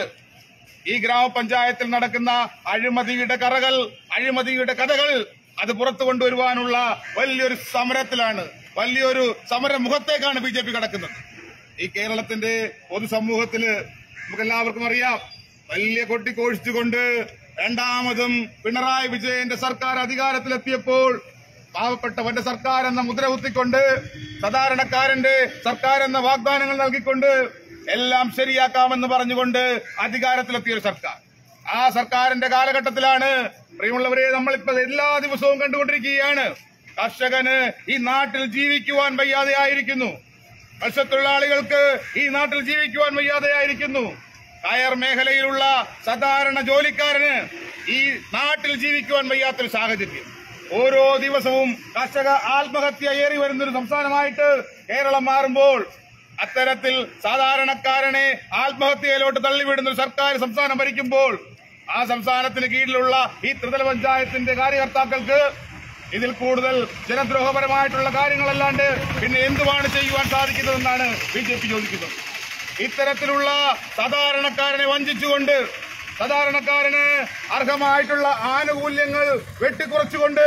Speaker 4: ഈ ഗ്രാമപഞ്ചായത്തിൽ നടക്കുന്ന അഴിമതിയുടെ കറകൾ അഴിമതിയുടെ കഥകൾ അത് പുറത്തു കൊണ്ടുവരുവാനുള്ള വലിയൊരു സമരത്തിലാണ് വലിയൊരു സമര മുഖത്തേക്കാണ് ബി ജെ പി കടക്കുന്നത് ഈ കേരളത്തിന്റെ പൊതുസമൂഹത്തില് നമുക്ക് എല്ലാവർക്കും അറിയാം വലിയ കൊട്ടിക്കോഴിച്ചുകൊണ്ട് രണ്ടാമതും പിണറായി വിജയന്റെ സർക്കാർ അധികാരത്തിലെത്തിയപ്പോൾ പാവപ്പെട്ടവന്റെ സർക്കാർ എന്ന മുദ്ര കുത്തിക്കൊണ്ട് സാധാരണക്കാരന്റെ സർക്കാർ എന്ന വാഗ്ദാനങ്ങൾ നൽകിക്കൊണ്ട് എല്ലാം ശരിയാക്കാമെന്ന് പറഞ്ഞുകൊണ്ട് അധികാരത്തിലെത്തിയ ഒരു സർക്കാർ ആ സർക്കാരിന്റെ കാലഘട്ടത്തിലാണ് പ്രിയമുള്ളവരെ നമ്മളിപ്പോൾ എല്ലാ ദിവസവും കണ്ടുകൊണ്ടിരിക്കുകയാണ് കർഷകന് ഈ നാട്ടിൽ ജീവിക്കുവാൻ വയ്യാതെയായിരിക്കുന്നു മത്സ്യത്തൊഴിലാളികൾക്ക് ഈ നാട്ടിൽ ജീവിക്കുവാൻ വയ്യാതെയായിരിക്കുന്നു കയർ മേഖലയിലുള്ള സാധാരണ ജോലിക്കാരന് ഈ നാട്ടിൽ ജീവിക്കുവാൻ വയ്യാത്തൊരു സാഹചര്യം ഓരോ ദിവസവും കർഷക ആത്മഹത്യ ഏറി വരുന്നൊരു സംസ്ഥാനമായിട്ട് കേരളം മാറുമ്പോൾ അത്തരത്തിൽ സാധാരണക്കാരനെ ആത്മഹത്യയിലോട്ട് തള്ളിവിടുന്ന ഒരു സർക്കാർ സംസ്ഥാനം ഭരിക്കുമ്പോൾ ആ സംസ്ഥാനത്തിന് കീഴിലുള്ള ഈ ത്രിതല പഞ്ചായത്തിന്റെ കാര്യകർത്താക്കൾക്ക് ഇതിൽ കൂടുതൽ ജനദ്രോഹപരമായിട്ടുള്ള കാര്യങ്ങളല്ലാണ്ട് പിന്നെ എന്തുമാണ് ചെയ്യുവാൻ സാധിക്കുന്നതെന്നാണ് ബി ജെ പി ചോദിക്കുന്നത് ഇത്തരത്തിലുള്ള സാധാരണക്കാരനെ വഞ്ചിച്ചുകൊണ്ട് സാധാരണക്കാരന് അർഹമായിട്ടുള്ള ആനുകൂല്യങ്ങൾ വെട്ടിക്കുറച്ചുകൊണ്ട്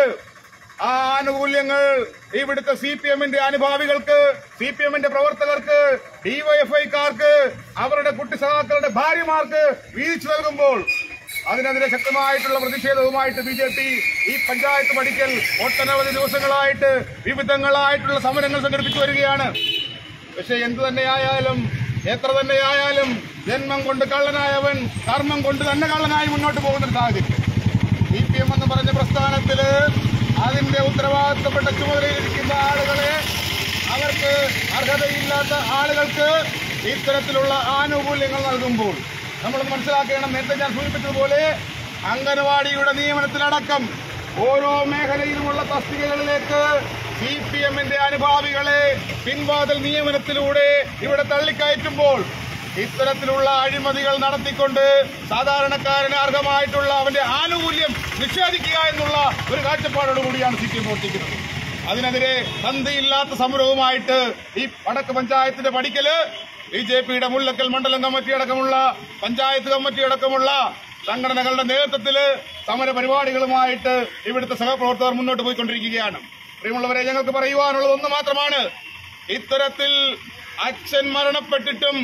Speaker 4: ആ ആനുകൂല്യങ്ങൾ ഇവിടുത്തെ സി പി എമ്മിന്റെ അനുഭാവികൾക്ക് സി പി എമ്മിന്റെ പ്രവർത്തകർക്ക് ഡിവൈഎഫ്ഐക്കാർക്ക് അവരുടെ കുട്ടി സഹാക്കളുടെ ഭാര്യമാർക്ക് വീതിച്ചു നൽകുമ്പോൾ അതിനെതിരെ ശക്തമായിട്ടുള്ള പ്രതിഷേധവുമായിട്ട് ബി ജെ പി ഈ പഞ്ചായത്ത് പഠിക്കൽ ഒട്ടനവധി ദിവസങ്ങളായിട്ട് വിവിധങ്ങളായിട്ടുള്ള സമരങ്ങൾ സംഘടിപ്പിച്ചു വരികയാണ് പക്ഷെ എന്തു തന്നെയായാലും എത്ര തന്നെയായാലും ജന്മം കൊണ്ട് കള്ളനായവൻ കർമ്മം കൊണ്ട് തന്നെ കള്ളനായി മുന്നോട്ട് പോകുന്ന ഒരു സാഹചര്യം സി പി എം എന്ന് പറഞ്ഞ പ്രസ്ഥാനത്തില് അതിന്റെ ഉത്തരവാദിത്തപ്പെട്ട ചുമതലയിലിരിക്കുന്ന ആളുകളെ അവർക്ക് അർഹതയില്ലാത്ത ആളുകൾക്ക് ഇത്തരത്തിലുള്ള ആനുകൂല്യങ്ങൾ നൽകുമ്പോൾ നമ്മൾ മനസ്സിലാക്കണം നേരത്തെ ഞാൻ സൂചിപ്പിച്ചതുപോലെ അംഗനവാടിയുടെ നിയമനത്തിലടക്കം ഓരോ മേഖലയിലുമുള്ള തസ്തികകളിലേക്ക് സി പി എമ്മിന്റെ അനുഭാവികളെ പിൻവാതിൽ നിയമനത്തിലൂടെ ഇവിടെ തള്ളിക്കയറ്റുമ്പോൾ ഇത്തരത്തിലുള്ള അഴിമതികൾ നടത്തിക്കൊണ്ട് സാധാരണക്കാരന് അർഹമായിട്ടുള്ള അവന്റെ ആനുകൂല്യം നിഷേധിക്കുക എന്നുള്ള ഒരു കാഴ്ചപ്പാടോട് കൂടിയാണ് സി പി എം പ്രവർത്തിക്കുന്നത് അതിനെതിരെ സന്ധിയില്ലാത്ത സമരവുമായിട്ട് ഈ വടക്ക് പഞ്ചായത്തിന്റെ പടിക്കല് ബി ജെ പിയുടെ മുല്ലക്കൽ മണ്ഡലം കമ്മിറ്റി അടക്കമുള്ള പഞ്ചായത്ത് കമ്മിറ്റി അടക്കമുള്ള സംഘടനകളുടെ നേതൃത്വത്തില് സമര പരിപാടികളുമായിട്ട് ഇവിടുത്തെ സഹപ്രവർത്തകർ മുന്നോട്ട് പോയിക്കൊണ്ടിരിക്കുകയാണ് പ്രിയമുള്ളവരെ ഞങ്ങൾക്ക് പറയുവാനുള്ളത് ഒന്ന് മാത്രമാണ് ഇത്തരത്തിൽ അച്ഛൻ മരണപ്പെട്ടിട്ടും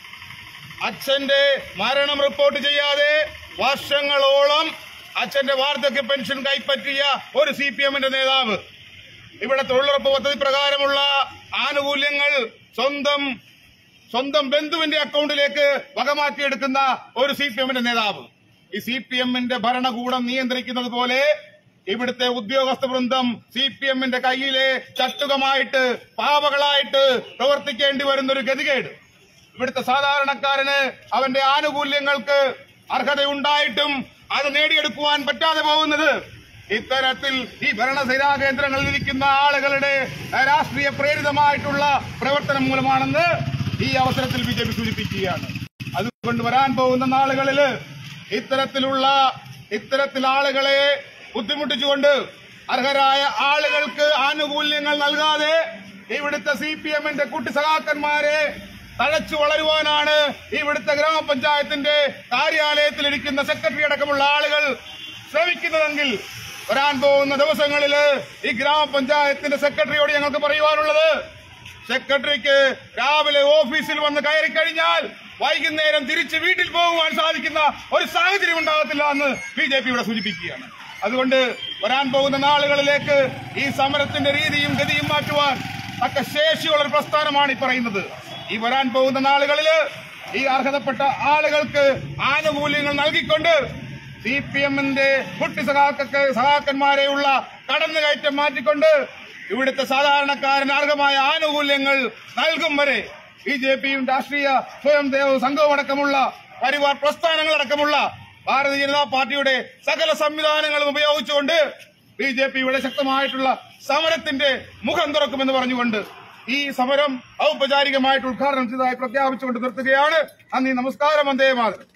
Speaker 4: അച്ഛന്റെ മരണം റിപ്പോർട്ട് ചെയ്യാതെ വർഷങ്ങളോളം അച്ഛന്റെ വാർദ്ധക്യ പെൻഷൻ കൈപ്പറ്റിയ ഒരു സി പി എമ്മിന്റെ നേതാവ് ഇവിടെ തൊഴിലുറപ്പ് പദ്ധതി പ്രകാരമുള്ള ആനുകൂല്യങ്ങൾ സ്വന്തം സ്വന്തം ബന്ധുവിന്റെ അക്കൗണ്ടിലേക്ക് വകമാറ്റിയെടുക്കുന്ന ഒരു സി പി എമ്മിന്റെ നേതാവ് ഈ സി പി എമ്മിന്റെ ഭരണകൂടം നിയന്ത്രിക്കുന്നത് പോലെ ഇവിടുത്തെ ഉദ്യോഗസ്ഥ വൃന്ദം സി പി എമ്മിന്റെ കയ്യിലെ ചട്ടുകമായിട്ട് പാവകളായിട്ട് പ്രവർത്തിക്കേണ്ടി വരുന്ന ഒരു ഗതികേട് ഇവിടുത്തെ സാധാരണക്കാരന് അവന്റെ ആനുകൂല്യങ്ങൾക്ക് അർഹതയുണ്ടായിട്ടും അത് നേടിയെടുക്കുവാൻ പറ്റാതെ പോകുന്നത് ഇത്തരത്തിൽ ഈ ഭരണസേനാ കേന്ദ്രങ്ങളിൽ ഇരിക്കുന്ന ആളുകളുടെ രാഷ്ട്രീയ പ്രേരിതമായിട്ടുള്ള പ്രവർത്തനം മൂലമാണെന്ന് ഈ അവസരത്തിൽ ബി ജെ പി സൂചിപ്പിക്കുകയാണ് അതുകൊണ്ട് വരാൻ പോകുന്ന നാളുകളില് ഇത്തരത്തിലുള്ള ഇത്തരത്തിൽ ആളുകളെ ബുദ്ധിമുട്ടിച്ചുകൊണ്ട് അർഹരായ ആളുകൾക്ക് ആനുകൂല്യങ്ങൾ നൽകാതെ ഇവിടുത്തെ സി പി എമ്മിന്റെ കുട്ടി സഖാക്കന്മാരെ തഴച്ചു വളരുവാനാണ് ഇവിടുത്തെ ഗ്രാമപഞ്ചായത്തിന്റെ കാര്യാലയത്തിലിരിക്കുന്ന സെക്രട്ടറി അടക്കമുള്ള ആളുകൾ ശ്രമിക്കുന്നതെങ്കിൽ വരാൻ പോകുന്ന ദിവസങ്ങളില് ഈ ഗ്രാമപഞ്ചായത്തിന്റെ സെക്രട്ടറിയോട് ഞങ്ങൾക്ക് പറയുവാനുള്ളത് സെക്രട്ടറിക്ക് രാവിലെ ഓഫീസിൽ വന്ന് കയറി കഴിഞ്ഞാൽ വൈകുന്നേരം തിരിച്ച് വീട്ടിൽ പോകുവാൻ സാധിക്കുന്ന ഒരു സാഹചര്യം ഉണ്ടാകത്തില്ല എന്ന് ബി ജെ പി ഇവിടെ സൂചിപ്പിക്കുകയാണ് അതുകൊണ്ട് വരാൻ പോകുന്ന നാളുകളിലേക്ക് ഈ സമരത്തിന്റെ രീതിയും ഗതിയും മാറ്റുവാൻ തക്ക ശേഷിയുള്ള ഒരു പ്രസ്ഥാനമാണ് ഈ പറയുന്നത് ഈ വരാൻ പോകുന്ന നാളുകളില് ഈ അർഹതപ്പെട്ട ആളുകൾക്ക് ആനുകൂല്യങ്ങൾ നൽകിക്കൊണ്ട് സി പി എമ്മിന്റെ കുട്ടി സഹാക്കൾക്ക് സഹാക്കന്മാരെയുള്ള കടന്നുകയറ്റം മാറ്റിക്കൊണ്ട് ഇവിടുത്തെ സാധാരണക്കാരന് അർഹമായ ആനുകൂല്യങ്ങൾ നൽകും വരെ ബി ജെ പിയും രാഷ്ട്രീയ സ്വയം ദേവ സംഘവും അടക്കമുള്ള പരിവാർ പ്രസ്ഥാനങ്ങളടക്കമുള്ള ഭാരതീയ ജനതാ പാർട്ടിയുടെ സകല സംവിധാനങ്ങളും ഉപയോഗിച്ചുകൊണ്ട് ബി ജെ പി ഇവിടെ ശക്തമായിട്ടുള്ള സമരത്തിന്റെ മുഖം തുറക്കുമെന്ന് പറഞ്ഞുകൊണ്ട് ഈ സമരം ഔപചാരികമായിട്ട് ഉദ്ഘാടനം ചെയ്തതായി പ്രഖ്യാപിച്ചുകൊണ്ട് നിർത്തുകയാണ് നന്ദി നമസ്കാരം വന്ദേ മാതരം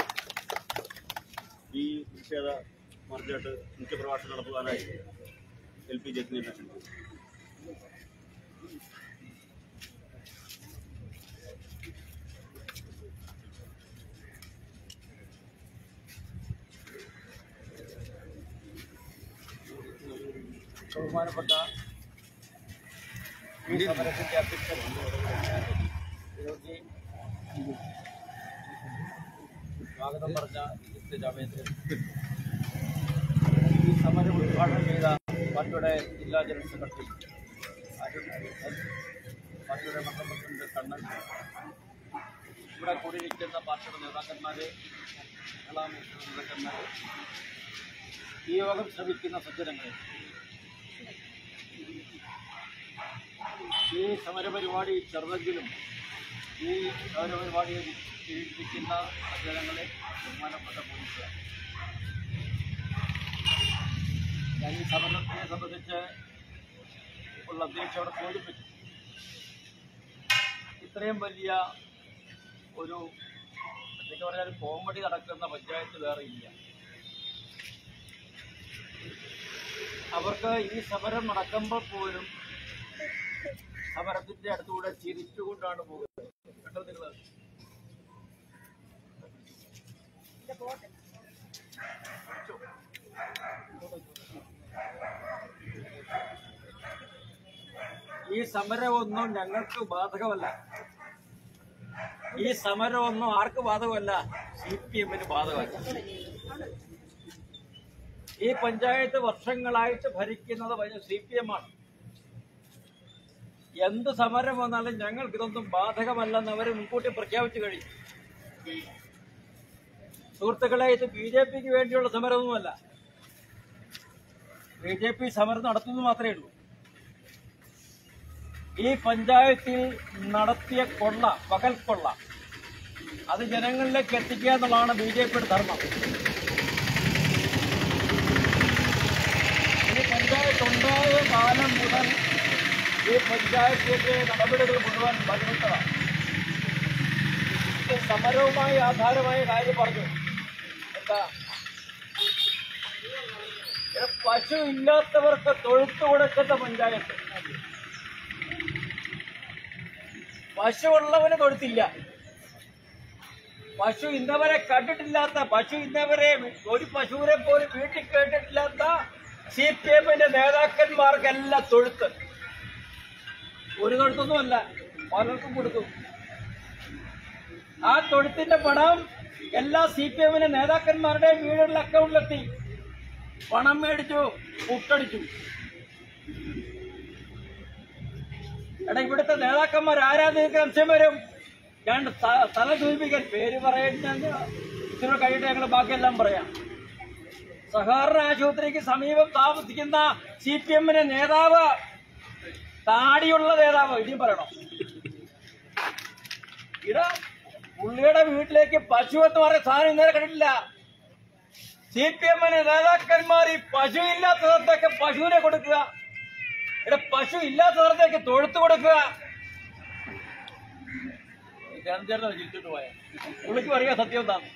Speaker 3: ഈ പ്രതിഷേധ മാർച്ചായിട്ട് മുഖ്യപ്രഭാഷണം നടത്തുവാനായി എൽ പി ജയത്തിനെ ക്ഷണിക്കുന്നു
Speaker 5: ബഹുമാനപ്പെട്ട ഈ സമരത്തിന്റെ അധ്യക്ഷൻ വിരോധി സ്വാഗതം പറഞ്ഞ ഇ. രാമേന്ദ്രൻ ഈ സമരം ഉദ്ഘാടനം ചെയ്ത പാർട്ടിയുടെ ജില്ലാ ജനറൽ സെക്രട്ടറി അരുൺ എൻ. പാർട്ടിയുടെ മണ്ഡലം പ്രസിഡന്റ് കണ്ണൻ ഇവിടെ കൂടിയിരിക്കുന്ന പാർട്ടിയുടെ നേതാക്കന്മാരെ കേരള നേതാക്കന്മാരെ ഈ യോഗം ശ്രമിക്കുന്ന സജ്ജനങ്ങളെ ഈ സമരപരിപാടി ചെറുതെങ്കിലും ഈ സമരപരിപാടിയെ വീക്ഷിക്കുന്ന ജനങ്ങളെ ബഹുമാനപ്പെട്ട പോലീസുകാർ ഞാൻ ഈ സമരത്തെ സംബന്ധിച്ച് ഉള്ള അധ്യക്ഷ അവിടെ സൂചിപ്പിച്ചു ഇത്രയും വലിയ ഒരു എന്തൊക്കെ പറഞ്ഞാൽ കോമഡി നടക്കുന്ന പഞ്ചായത്ത് വേറെ ഇല്ല അവർക്ക് ഈ സമരം നടക്കുമ്പോൾ പോലും സമരത്തിന്റെ അടുത്തൂടെ ചിരിച്ചുകൊണ്ടാണ് പോകുന്നത് കേട്ടോ നിങ്ങൾ ഈ സമരമൊന്നും ഞങ്ങൾക്ക് ബാധകമല്ല ഈ സമരമൊന്നും ആർക്ക് ബാധകമല്ല സി പി എമ്മിന് ബാധകമല്ല ഈ പഞ്ചായത്ത് വർഷങ്ങളായിട്ട് ഭരിക്കുന്നത് സി പി എം ആണ് എന്ത് സമരം വന്നാലും ഞങ്ങൾക്ക് ഇതൊന്നും ബാധകമല്ലെന്ന് അവർ മുൻകൂട്ടി പ്രഖ്യാപിച്ചു കഴിഞ്ഞു സുഹൃത്തുക്കളെ ഇത് ബി ജെ പിക്ക് വേണ്ടിയുള്ള സമരമൊന്നുമല്ല ബി ജെ പി സമരം നടത്തുന്നത് മാത്രമേ ഉള്ളൂ ഈ പഞ്ചായത്തിൽ നടത്തിയ കൊള്ള പകൽ കൊള്ള അത് ജനങ്ങളിലേക്ക് എത്തിക്കുക എന്നുള്ളതാണ് ബി ജെ പിയുടെ ധർമ്മം ഈ പഞ്ചായത്ത് ഉണ്ടായ കാലം മുതൽ ഈ പഞ്ചായത്തിന്റെ നടപടികൾ മുഴുവൻ ബന്ധപ്പെട്ടതാണ് ഇത് സമരവുമായി ആധാരമായ കാര്യം പറഞ്ഞു എന്താ ഇവിടെ പശു ഇല്ലാത്തവർക്ക് തൊഴുത്തു കൊടുക്കുന്ന പഞ്ചായത്ത് പശു ഉള്ളവന് തൊഴുത്തില്ല പശു ഇന്നവരെ കണ്ടിട്ടില്ലാത്ത പശു ഇന്നവരെ ഒരു പശുവിനെ പോലും വീട്ടിൽ കേട്ടിട്ടില്ലാത്ത സി പി എമ്മിന്റെ നേതാക്കന്മാർക്കെല്ലാം തൊഴുത്ത് ഒരു തൊഴുത്തൊന്നുമല്ല പലർക്കും കൊടുത്തു ആ തൊഴുത്തിന്റെ പണം എല്ലാ സി പി എമ്മിന്റെ നേതാക്കന്മാരുടെ വീടുകളിൽ അക്കൗണ്ടിലെത്തി പണം മേടിച്ചു പുട്ടടിച്ചു എടാ ഇവിടുത്തെ നേതാക്കന്മാർ ആരാധനയ്ക്ക് അംശം വരും ഞാൻ സ്ഥ- സ്ഥലം സൂചിപ്പിക്കാൻ പേര് പറയുന്നത് ഇച്ചിരി കഴിയിട്ട് ഞങ്ങൾ ബാക്കിയെല്ലാം പറയാം സഹകരണ ആശുപത്രിക്ക് സമീപം താമസിക്കുന്ന സി പി എമ്മിന്റെ നേതാവ് താടിയുള്ള നേതാവ് ഇനിയും പറയണം ഇട പുള്ളിയുടെ വീട്ടിലേക്ക് പശു എന്ന് പറയുന്ന സാധനം ഇന്നലെ കണ്ടിട്ടില്ല സി പി എമ്മിന് നേതാക്കന്മാർ ഈ പശു ഇല്ലാത്ത സ്ഥലത്തൊക്കെ പശുവിനെ കൊടുക്കുക ഇവിടെ പശു ഇല്ലാത്ത സ്ഥലത്തേക്ക് തൊഴുത്ത് കൊടുക്കുക ചേർന്ന് ചിരിച്ചിട്ട് പോയ പുള്ളിക്ക് പറയുക സത്യം എന്താണ്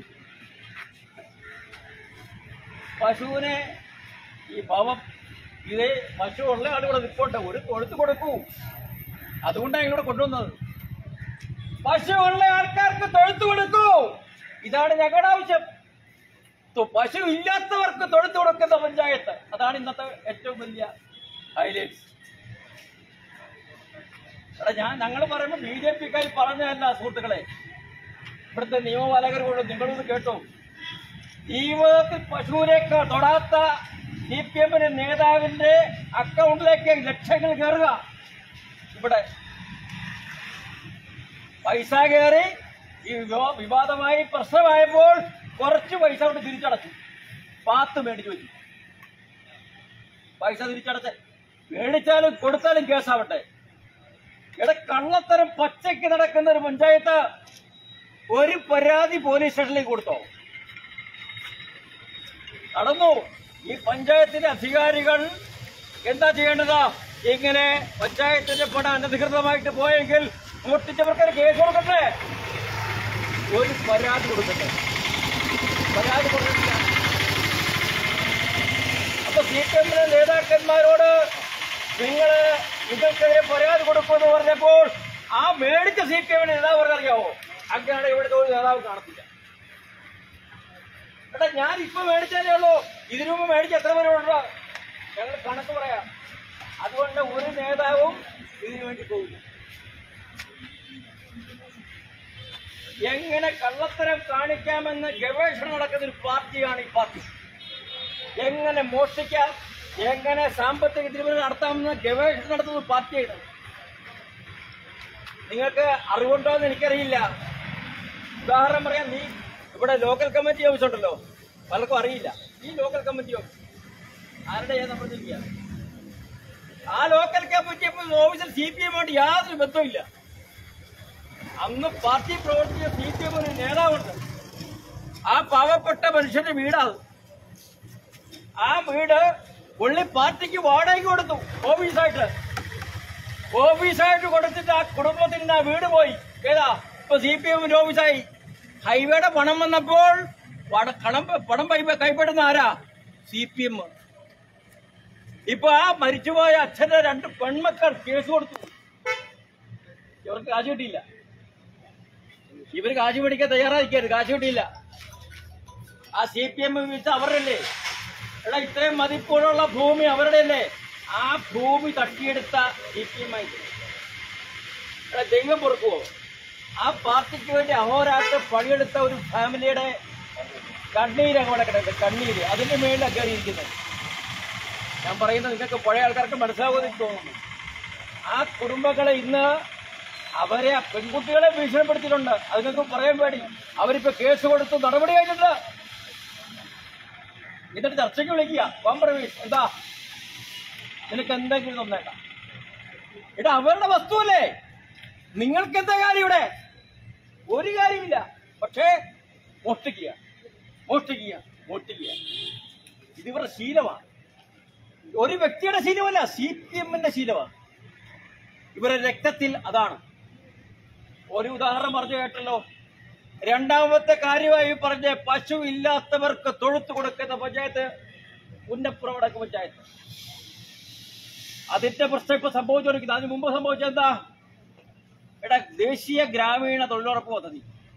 Speaker 5: പശുവിനെ ഈ പാവം ഇതേ പശു ഉള്ള ആളുകളെ നിൽപ്പുണ്ട് ഒരു തൊഴുത്ത് കൊടുക്കൂ അതുകൊണ്ടാണ് ഇവിടെ കൊണ്ടുവന്നത് പശു ഉള്ള ആൾക്കാർക്ക് തൊഴുത്ത് കൊടുക്കൂ ഇതാണ് ഞങ്ങളുടെ ആവശ്യം തൊ- പശു ഇല്ലാത്തവർക്ക് തൊഴുത്ത് കൊടുക്കുന്ന പഞ്ചായത്ത് അതാണ് ഇന്നത്തെ ഏറ്റവും വലിയ ഹൈലൈറ്റ്സ് എടാ ഞാൻ ഞങ്ങൾ പറയുമ്പോൾ ബി ജെ പിക്കാർ പറഞ്ഞതല്ല സുഹൃത്തുക്കളെ ഇവിടുത്തെ നിയമപാലകർ കൊണ്ട് നിങ്ങളൊന്ന് കേട്ടോ ജീവിതത്തിൽ പശുവിനേക്ക് തൊടാത്ത സി പി എമ്മിന്റെ നേതാവിന്റെ അക്കൗണ്ടിലേക്ക് ലക്ഷങ്ങൾ കയറുക ഇവിടെ പൈസ കയറി ഈ വിവാ- വിവാദമായി പ്രശ്നമായപ്പോൾ കുറച്ച് പൈസ കൊണ്ട് തിരിച്ചടച്ചു പാത്ത് മേടിച്ചു വെച്ചു പൈസ തിരിച്ചടച്ച് മേടിച്ചാലും കൊടുത്താലും കേസാവട്ടെ ഇവിടെ കള്ളത്തരം പച്ചയ്ക്ക് നടക്കുന്ന ഒരു പഞ്ചായത്ത് ഒരു പരാതി പോലീസ് സ്റ്റേഷനിലേക്ക് കൊടുത്തോ നടന്നു ഈ പഞ്ചായത്തിന്റെ അധികാരികൾ എന്താ ചെയ്യേണ്ടത് ഇങ്ങനെ പഞ്ചായത്തിന്റെ പണം അനധികൃതമായിട്ട് പോയെങ്കിൽ മോഷ്ടിച്ചവർക്ക് കേസ് കൊടുക്കട്ടെ ഒരു പരാതി കൊടുക്കട്ടെ പരാതി കൊടുക്കില്ല അപ്പൊ സി പി എമ്മിലെ നേതാക്കന്മാരോട് നിങ്ങൾ നിങ്ങൾക്കെതിരെ പരാതി കൊടുക്കുമെന്ന് പറഞ്ഞപ്പോൾ ആ മേടിച്ച സി പി എമ്മിന് നേതാവ് പറഞ്ഞറിയാവോ അങ്ങനെയാണ് ഇവിടുത്തെ ഒരു നേതാവ് കാണത്തില്ല എടാ ഞാൻ ഇപ്പൊ മേടിച്ചാലേ ഉള്ളൂ ഇതിനു മുമ്പ് മേടിച്ച എത്ര പേരുണ്ടോ ഞങ്ങൾ കണക്ക് പറയാം അതുകൊണ്ട് ഒരു നേതാവും ഇതിനു വേണ്ടി പോകില്ല എങ്ങനെ കള്ളത്തരം കാണിക്കാമെന്ന് ഗവേഷണം നടക്കുന്ന ഒരു പാർട്ടിയാണ് ഈ പാർട്ടി എങ്ങനെ മോഷ്ടിക്കാം എങ്ങനെ സാമ്പത്തിക തിരിമറി നടത്താമെന്ന് ഗവേഷണം നടത്തുന്ന ഒരു പാർട്ടിയാണ് നിങ്ങൾക്ക് അറിവുണ്ടോ എന്ന് എനിക്കറിയില്ല ഉദാഹരണം പറയാം നീ ഇവിടെ ലോക്കൽ കമ്മിറ്റി ഓഫീസ് ഉണ്ടല്ലോ പലർക്കും അറിയില്ല ഈ ലോക്കൽ കമ്മിറ്റി ഓഫീസ് ആരുടെ നമ്മൾ ചെയ്യുക ആ ലോക്കൽ കമ്മിറ്റി ഓഫീസിൽ സി പി എമ്മുമായിട്ട് യാതൊരു ബന്ധവുമില്ല അന്ന് പാർട്ടി പ്രവർത്തിച്ച സി പി എം ഒരു നേതാവുണ്ട് ആ പാവപ്പെട്ട മനുഷ്യന്റെ വീടാണ് ആ വീട് പുള്ളി പാർട്ടിക്ക് വാടകയ്ക്ക് കൊടുത്തു ഓഫീസായിട്ട് ഓഫീസായിട്ട് കൊടുത്തിട്ട് ആ കുടുംബത്തിന് ആ വീട് പോയി ഏതാ ഇപ്പൊ സി പി എമ്മിന്റെ ഓഫീസായി ഹൈവേയുടെ പണം വന്നപ്പോൾ വട- കണം പണം കൈപ്പ- കൈപ്പെടുന്ന ആരാ സി പി എം ഇപ്പൊ ആ മരിച്ചുപോയ അച്ഛന്റെ രണ്ട് പെൺമക്കൾ കേസ് കൊടുത്തു ഇവർക്ക് കാശ് കിട്ടിയില്ല ഇവര് കാശ് പിടിക്കാൻ തയ്യാറായിരിക്കരുത് കാശ് കിട്ടിയില്ല ആ സി പി എം വെച്ച് അവരല്ലേ എടാ ഇത്രയും മതിപ്പുള്ള ഭൂമി അവരുടെ അല്ലേ ആ ഭൂമി തട്ടിയെടുത്ത സി പി എം ആയിട്ട് എടാ ദൈവം പൊറുക്കുവോ ആ പാർട്ടിക്ക് വേണ്ടി അഹോരാത്ര പണിയെടുത്ത ഒരു ഫാമിലിയുടെ കണ്ണീര് അവിടെ കിടക്കുന്നത് കണ്ണീര് അതിന്റെ മേളിലാണ് കയറിയിരിക്കുന്നത് ഞാൻ പറയുന്നത് നിങ്ങൾക്ക് പഴയ ആൾക്കാർക്ക് മനസ്സിലാവുമെന്ന് എനിക്ക് തോന്നുന്നു ആ കുടുംബങ്ങളെ ഇന്ന് അവരെ ആ പെൺകുട്ടികളെ ഭീഷണിപ്പെടുത്തിയിട്ടുണ്ട് അത് നിങ്ങൾക്ക് പറയാൻ വേണ്ടി അവരിപ്പോ കേസ് കൊടുത്തു നടപടി കഴിഞ്ഞിട്ടുണ്ട് എന്നിട്ട് ചർച്ചയ്ക്ക് വിളിക്കുക കോംപ്രമൈസ് എന്താ നിനക്ക് എന്തെങ്കിലും തന്നേക്കാം ഇത് അവരുടെ വസ്തുവല്ലേ നിങ്ങൾക്ക് എന്താ കാര്യം ഇവിടെ ഒരു കാര്യമില്ല പക്ഷേ മോഷ്ടിക്കുക മോഷ്ടിക്കുക മോഷ്ടിക്കുക ഇത് ഇവരുടെ ശീലമാണ് ഒരു വ്യക്തിയുടെ ശീലമല്ല സി പി എമ്മിന്റെ ശീലമാണ് ഇവരുടെ രക്തത്തിൽ അതാണ് ഒരു ഉദാഹരണം പറഞ്ഞു കേട്ടല്ലോ രണ്ടാമത്തെ കാര്യമായി പറഞ്ഞ പശു ഇല്ലാത്തവർക്ക് തൊഴുത്ത് കൊടുക്കുന്ന പഞ്ചായത്ത് പുന്നപ്പുറം വടക്ക് പഞ്ചായത്ത് അതിന്റെ പ്രശ്നം ഇപ്പൊ സംഭവിച്ചുകൊണ്ടിരിക്കുന്നത് അതിന് മുമ്പ് സംഭവിച്ചത് എന്താ എടാ ദേശീയ ഗ്രാമീണ തൊഴിലുറപ്പ് പദ്ധതി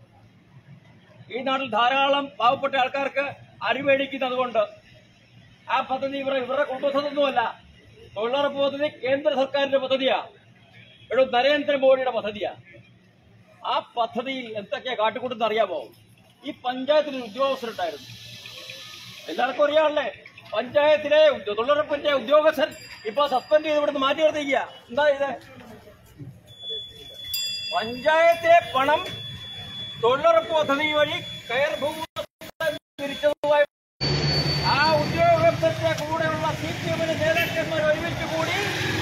Speaker 5: ഈ നാട്ടിൽ ധാരാളം പാവപ്പെട്ട ആൾക്കാർക്ക് അരി മേടിക്കുന്നത് കൊണ്ട് ആ പദ്ധതി ഇവരെ ഇവരുടെ കുടുംബത്തൊന്നുമല്ല തൊഴിലുറപ്പ് പദ്ധതി കേന്ദ്ര സർക്കാരിന്റെ പദ്ധതിയാ എടോ നരേന്ദ്രമോദിയുടെ പദ്ധതിയാ ആ പദ്ധതിയിൽ എന്തൊക്കെയാ കാട്ടിക്കൂട്ടുന്ന അറിയാമോ ഈ പഞ്ചായത്തിൽ ഒരു ഉദ്യോഗസ്ഥരുണ്ടായിരുന്നു എല്ലാവർക്കും അറിയാമല്ലേ പഞ്ചായത്തിലെ ഉദ്യോ- തൊഴിലുറപ്പിന്റെ ഉദ്യോഗസ്ഥൻ ഇപ്പൊ സസ്പെൻഡ് ചെയ്ത് ഇവിടുന്ന് മാറ്റി നിർത്തിക്കുക എന്താ ഇത് പഞ്ചായത്തിലെ പണം തൊഴിലുറപ്പ് പദ്ധതി വഴി കയർ ഭൂമി തിരിച്ചതുമായി ആ ഉദ്യോഗസ്ഥരുടെ കൂടെയുള്ള സി പി എമ്മിന്റെ നേതാക്കന്മാർ ഒരുമിച്ച് കൂടി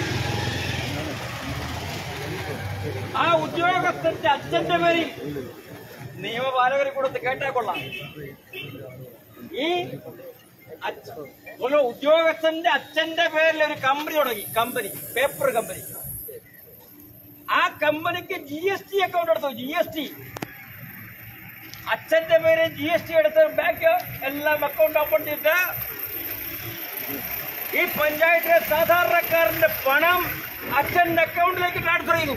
Speaker 5: ആ ഉദ്യോഗസ്ഥന്റെ അച്ഛന്റെ പേരിൽ നിയമപാലകരെ കൊടുത്ത് കേട്ടാ കൊള്ളാം ഈ അച്ഛ- ഒരു ഉദ്യോഗസ്ഥന്റെ അച്ഛന്റെ പേരിൽ ഒരു കമ്പനി തുടങ്ങി കമ്പനി പേപ്പർ കമ്പനി ആ കമ്പനിക്ക് ജി എസ് ടി അക്കൗണ്ട് എടുത്തു ജി എസ് ടി അച്ഛന്റെ പേര് ജി എസ് ടി എടുത്ത് ബാങ്ക് എല്ലാം അക്കൗണ്ട് ഓപ്പൺ ചെയ്തിട്ട് ഈ പഞ്ചായത്തിലെ സാധാരണക്കാരന്റെ പണം അച്ഛന്റെ അക്കൗണ്ടിലേക്ക് ട്രാൻസ്ഫർ ചെയ്തു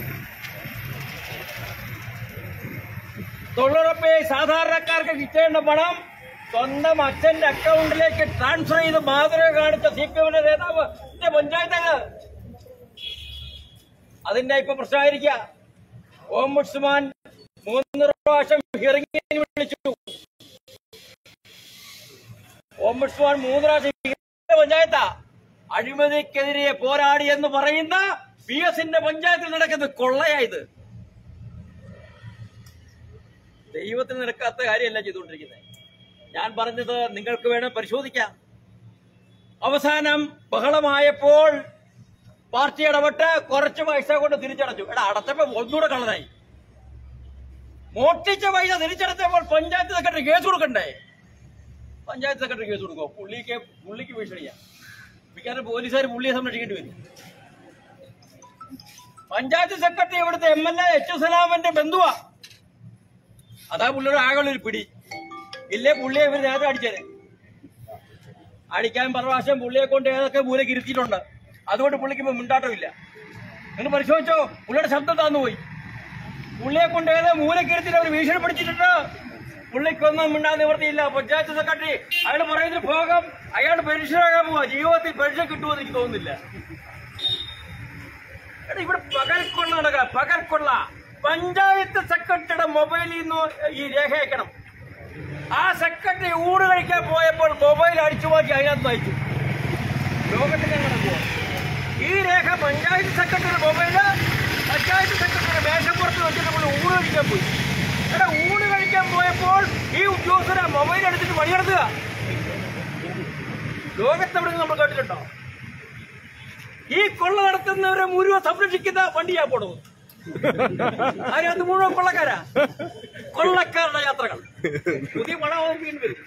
Speaker 5: തൊഴിലുറപ്പ് സാധാരണക്കാർക്ക് കിട്ടേണ്ട പണം സ്വന്തം അച്ഛന്റെ അക്കൗണ്ടിലേക്ക് ട്രാൻസ്ഫർ ചെയ്ത് മാതൃക കാണിച്ച സി പി എമ്മിന്റെ നേതാവ് ഇതിന്റെ പഞ്ചായത്തങ്ങ് അതിന്റെ ഇപ്പൊ പ്രശ്നമായിരിക്കുക ഓംബുഡ്സ്മാൻ മൂന്ന് പ്രാവശ്യം ഹിയറിംഗിന് വിളിച്ചു ഓംബുഡ്സ്മാൻ മൂന്ന് പ്രാവശ്യം hearing പഞ്ചായത്താ അഴിമതിക്കെതിരെ പോരാടി എന്ന് പറയുന്ന പി എസിന്റെ പഞ്ചായത്തിൽ നടക്കുന്ന കൊള്ളയായത് ദൈവത്തിന് നിരക്കാത്ത കാര്യമല്ല ചെയ്തുകൊണ്ടിരിക്കുന്നത് ഞാൻ പറഞ്ഞത് നിങ്ങൾക്ക് വേണം പരിശോധിക്കാം അവസാനം ബഹളമായപ്പോൾ പാർട്ടി ഇടപെട്ട് കുറച്ച് പൈസ കൊണ്ട് തിരിച്ചടച്ചു എടാ അടച്ചപ്പോ ഒന്നുകൂടെ കള്ളനായി മോഷ്ടിച്ച പൈസ തിരിച്ചടച്ചപ്പോൾ പഞ്ചായത്ത് സെക്രട്ടറി കേസ് കൊടുക്കണ്ടേ പഞ്ചായത്ത് സെക്രട്ടറി കേസ് കൊടുക്കോ പുള്ളിക്ക് പുള്ളിക്ക് ഭീഷണിയാ മിക്കവാറും പോലീസുകാർ പുള്ളിയെ സംരക്ഷിക്കേണ്ടി വരും പഞ്ചായത്ത് സെക്രട്ടറി ഇവിടുത്തെ എം എൽ എ എച്ച് സലാമന്റെ ബന്ധുവാ അതാ പുള്ളിയുടെ ആകെയുള്ള ഒരു പിടി ഇല്ലേ പുള്ളിയെ ഇവർ നേരത്തെ അടിച്ചേരെ അടിക്കാൻ പ്രാവശ്യം പുള്ളിയെ കൊണ്ട് ഏതൊക്കെ മൂലക്ക് ഇരുത്തിയിട്ടുണ്ട് അതുകൊണ്ട് പുള്ളിക്ക് ഇപ്പൊ മിണ്ടാട്ടമില്ല നിങ്ങൾ പരിശോധിച്ചോ പുള്ളിയുടെ ശബ്ദം താന്നു പോയി പുള്ളിയെ കൊണ്ട് ഏതോ മൂലക്കിരത്തിൽ അവർ ഭീഷണിപ്പെടുത്തിയിട്ടുണ്ട് പുള്ളിക്കൊന്നും മിണ്ടാൻ നിവർത്തിയില്ല പഞ്ചായത്ത് സെക്രട്ടറി അയാൾ പറയുന്നതിന് പോകാം അയാൾ പെൻഷനാകാൻ പോവാ ജീവിതത്തിൽ പെൻഷൻ കിട്ടുമെന്ന് എനിക്ക് തോന്നുന്നില്ല എടാ ഇവിടെ പകൽക്കൊള്ള നടക്കുക പകൽക്കൊള്ള പഞ്ചായത്ത് സെക്രട്ടറിയുടെ മൊബൈലിൽ നിന്ന് ഈ രേഖ അയക്കണം ആ സെക്രട്ടറി ഊണ് കഴിക്കാൻ പോയപ്പോൾ മൊബൈൽ അടിച്ചു മാറ്റി അതിനകത്ത് അയച്ചു ലോകത്തിന്റെ നടക്കുക ഈ രേഖ പഞ്ചായത്ത് സെക്രട്ടറിയുടെ മൊബൈല് പഞ്ചായത്ത് സെക്രട്ടറിയുടെ മേശപ്പുറത്ത് വെച്ചിട്ട് നമ്മൾ ഊണ് കഴിക്കാൻ പോയി എടാ ഊണ് കഴിക്കാൻ പോയപ്പോൾ ഈ ഉദ്യോഗസ്ഥരെ മൊബൈൽ എടുത്തിട്ട് പണി നടത്തുക ലോകത്തെവിടെ നമ്മൾ കേട്ടിട്ടുണ്ടോ ഈ കൊള്ള നടത്തുന്നവരെ മുഴുവൻ സംരക്ഷിക്കുന്ന വണ്ടിയാ പോണത് അതിനകത്ത് മുഴുവൻ കൊള്ളക്കാരാ കൊള്ളക്കാരുടെ യാത്രകൾ പുതിയ പണം വീണ്ടും വരും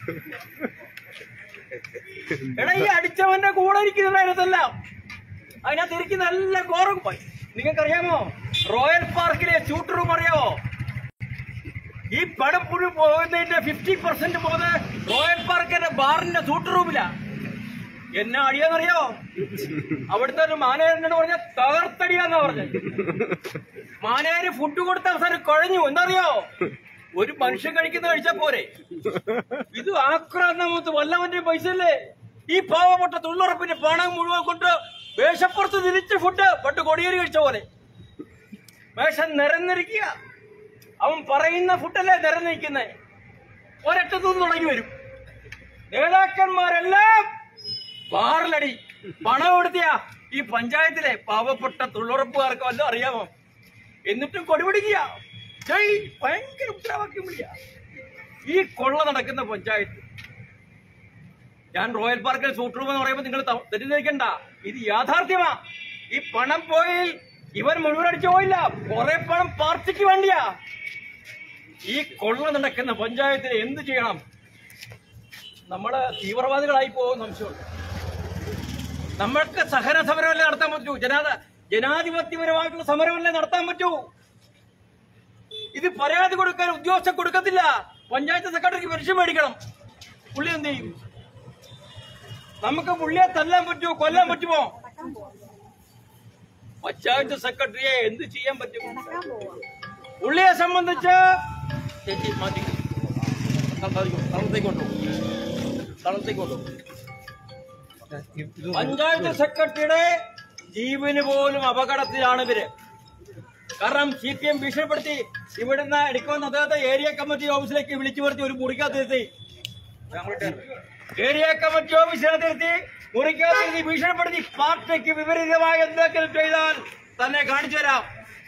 Speaker 5: എടാ ഈ അടിച്ചവന്റെ കൂടെ ഇരിക്കുന്നവരതെല്ലാം അതിനകത്ത് ഇരിക്കുന്ന എല്ലാം കോറും പോയി നിങ്ങൾക്കറിയാമോ റോയൽ പാർക്കിലെ ഷൂട്ട് റൂം അറിയാമോ ഈ പടം മുഴുവൻ പോകുന്നതിന്റെ ഫിഫ്റ്റി പെർസെന്റ് പോകുന്നത് റോയൽ പാർക്കിന്റെ ബാറിന്റെ ഷൂട്ട് റൂമിലാ എന്നാ അടിയാന്നറിയോ അവിടുത്തെ ഒരു മാനേജറിനോട് പറഞ്ഞ തകർത്തടിയാന്നാ പറഞ്ഞത് മാനേജര് ഫുഡ് കൊടുത്ത അവസാനം കുഴഞ്ഞു എന്നറിയോ ഒരു മനുഷ്യൻ കഴിക്കുന്ന കഴിച്ചാ പോരെ ഇത് ആക്രാന്തമത്ത് വല്ലവന്റെ പൈസ അല്ലേ ഈ പാവപ്പെട്ട തൊഴിലുറപ്പിന്റെ പണം മുഴുവൻ കൊണ്ട് വേഷപ്പുറത്ത് തിരിച്ച് ഫുഡ് പണ്ട് കൊടിയേരി കഴിച്ച പോലെ വേഷം നിരന്നിരിക്കുക അവൻ പറയുന്ന ഫുഡല്ലേ നിരന്നിരിക്കുന്നേ ഒരറ്റത്തു നിന്ന് തുടങ്ങി വരും നേതാക്കന്മാരെല്ലാം ബാറിലടി പണം കൊടുത്തിയ ഈ പഞ്ചായത്തിലെ പാവപ്പെട്ട തൊഴിലുറപ്പുകാർക്ക് വല്ലതും അറിയാമോ എന്നിട്ടും കൊടിപിടിക്കുക ജയ് ഭയങ്കര ഉത്തരവാക്യം വിളിക്കുക ഈ കൊള്ള നടക്കുന്ന പഞ്ചായത്ത് ഞാൻ റോയൽ പാർക്കിൽ സൂട്ട് റൂം എന്ന് പറയുമ്പോൾ നിങ്ങൾ ത- തെറ്റിദ്ധരിക്കണ്ട ഇത് യാഥാർത്ഥ്യമാ ഈ പണം പോയിൽ ഇവൻ മുഴുവൻ അടിച്ചു പോയില്ല കുറെ പണം പാർട്ടിക്ക് വേണ്ടിയാ ഈ കൊള്ള നടക്കുന്ന പഞ്ചായത്തിൽ എന്ത് ചെയ്യണം നമ്മള് തീവ്രവാദികളായി പോകുന്ന അംശമുണ്ട് നമ്മൾക്ക് സഹന സമരമല്ലേ നടത്താൻ പറ്റൂ ജനാത ജനാധിപത്യപരമായിട്ടുള്ള സമരമല്ലേ നടത്താൻ പറ്റൂ ഇത് പരാതി കൊടുക്കാൻ ഉദ്യോഗസ്ഥൻ കൊടുക്കത്തില്ല പഞ്ചായത്ത് സെക്രട്ടറിക്ക് പെൻഷൻ മേടിക്കണം പുള്ളി എന്ത് ചെയ്യും നമുക്ക് പുള്ളിയെ തല്ലാൻ പറ്റുമോ കൊല്ലാൻ പറ്റുമോ പഞ്ചായത്ത് സെക്രട്ടറിയെ എന്ത് ചെയ്യാൻ പറ്റും പുള്ളിയെ സംബന്ധിച്ച് ചേച്ചി മാറ്റി തളത്തേക്ക് കൊണ്ടുപോകും തളത്തേക്ക് കൊണ്ടുപോകും പഞ്ചായത്ത് സെക്രട്ടറിയുടെ ജീവന് പോലും അപകടത്തിലാണ് ഇവര് കാരണം സി പി എം ഭീഷണിപ്പെടുത്തി ഇവിടുന്ന് എടുക്കുന്ന അദ്ദേഹത്തെ ഏരിയ കമ്മിറ്റി ഓഫീസിലേക്ക് വിളിച്ചു വരുത്തി ഒരു മുറിക്കകത്തിരുത്തി ഏരിയ കമ്മിറ്റി ഓഫീസിനകത്തിരുത്തി മുറിക്കകത്തിരുത്തി ഭീഷണിപ്പെടുത്തി പാർട്ടിക്ക് വിപരീതമായ എന്തെങ്കിലും ചെയ്താൽ തന്നെ കാണിച്ചു തരാം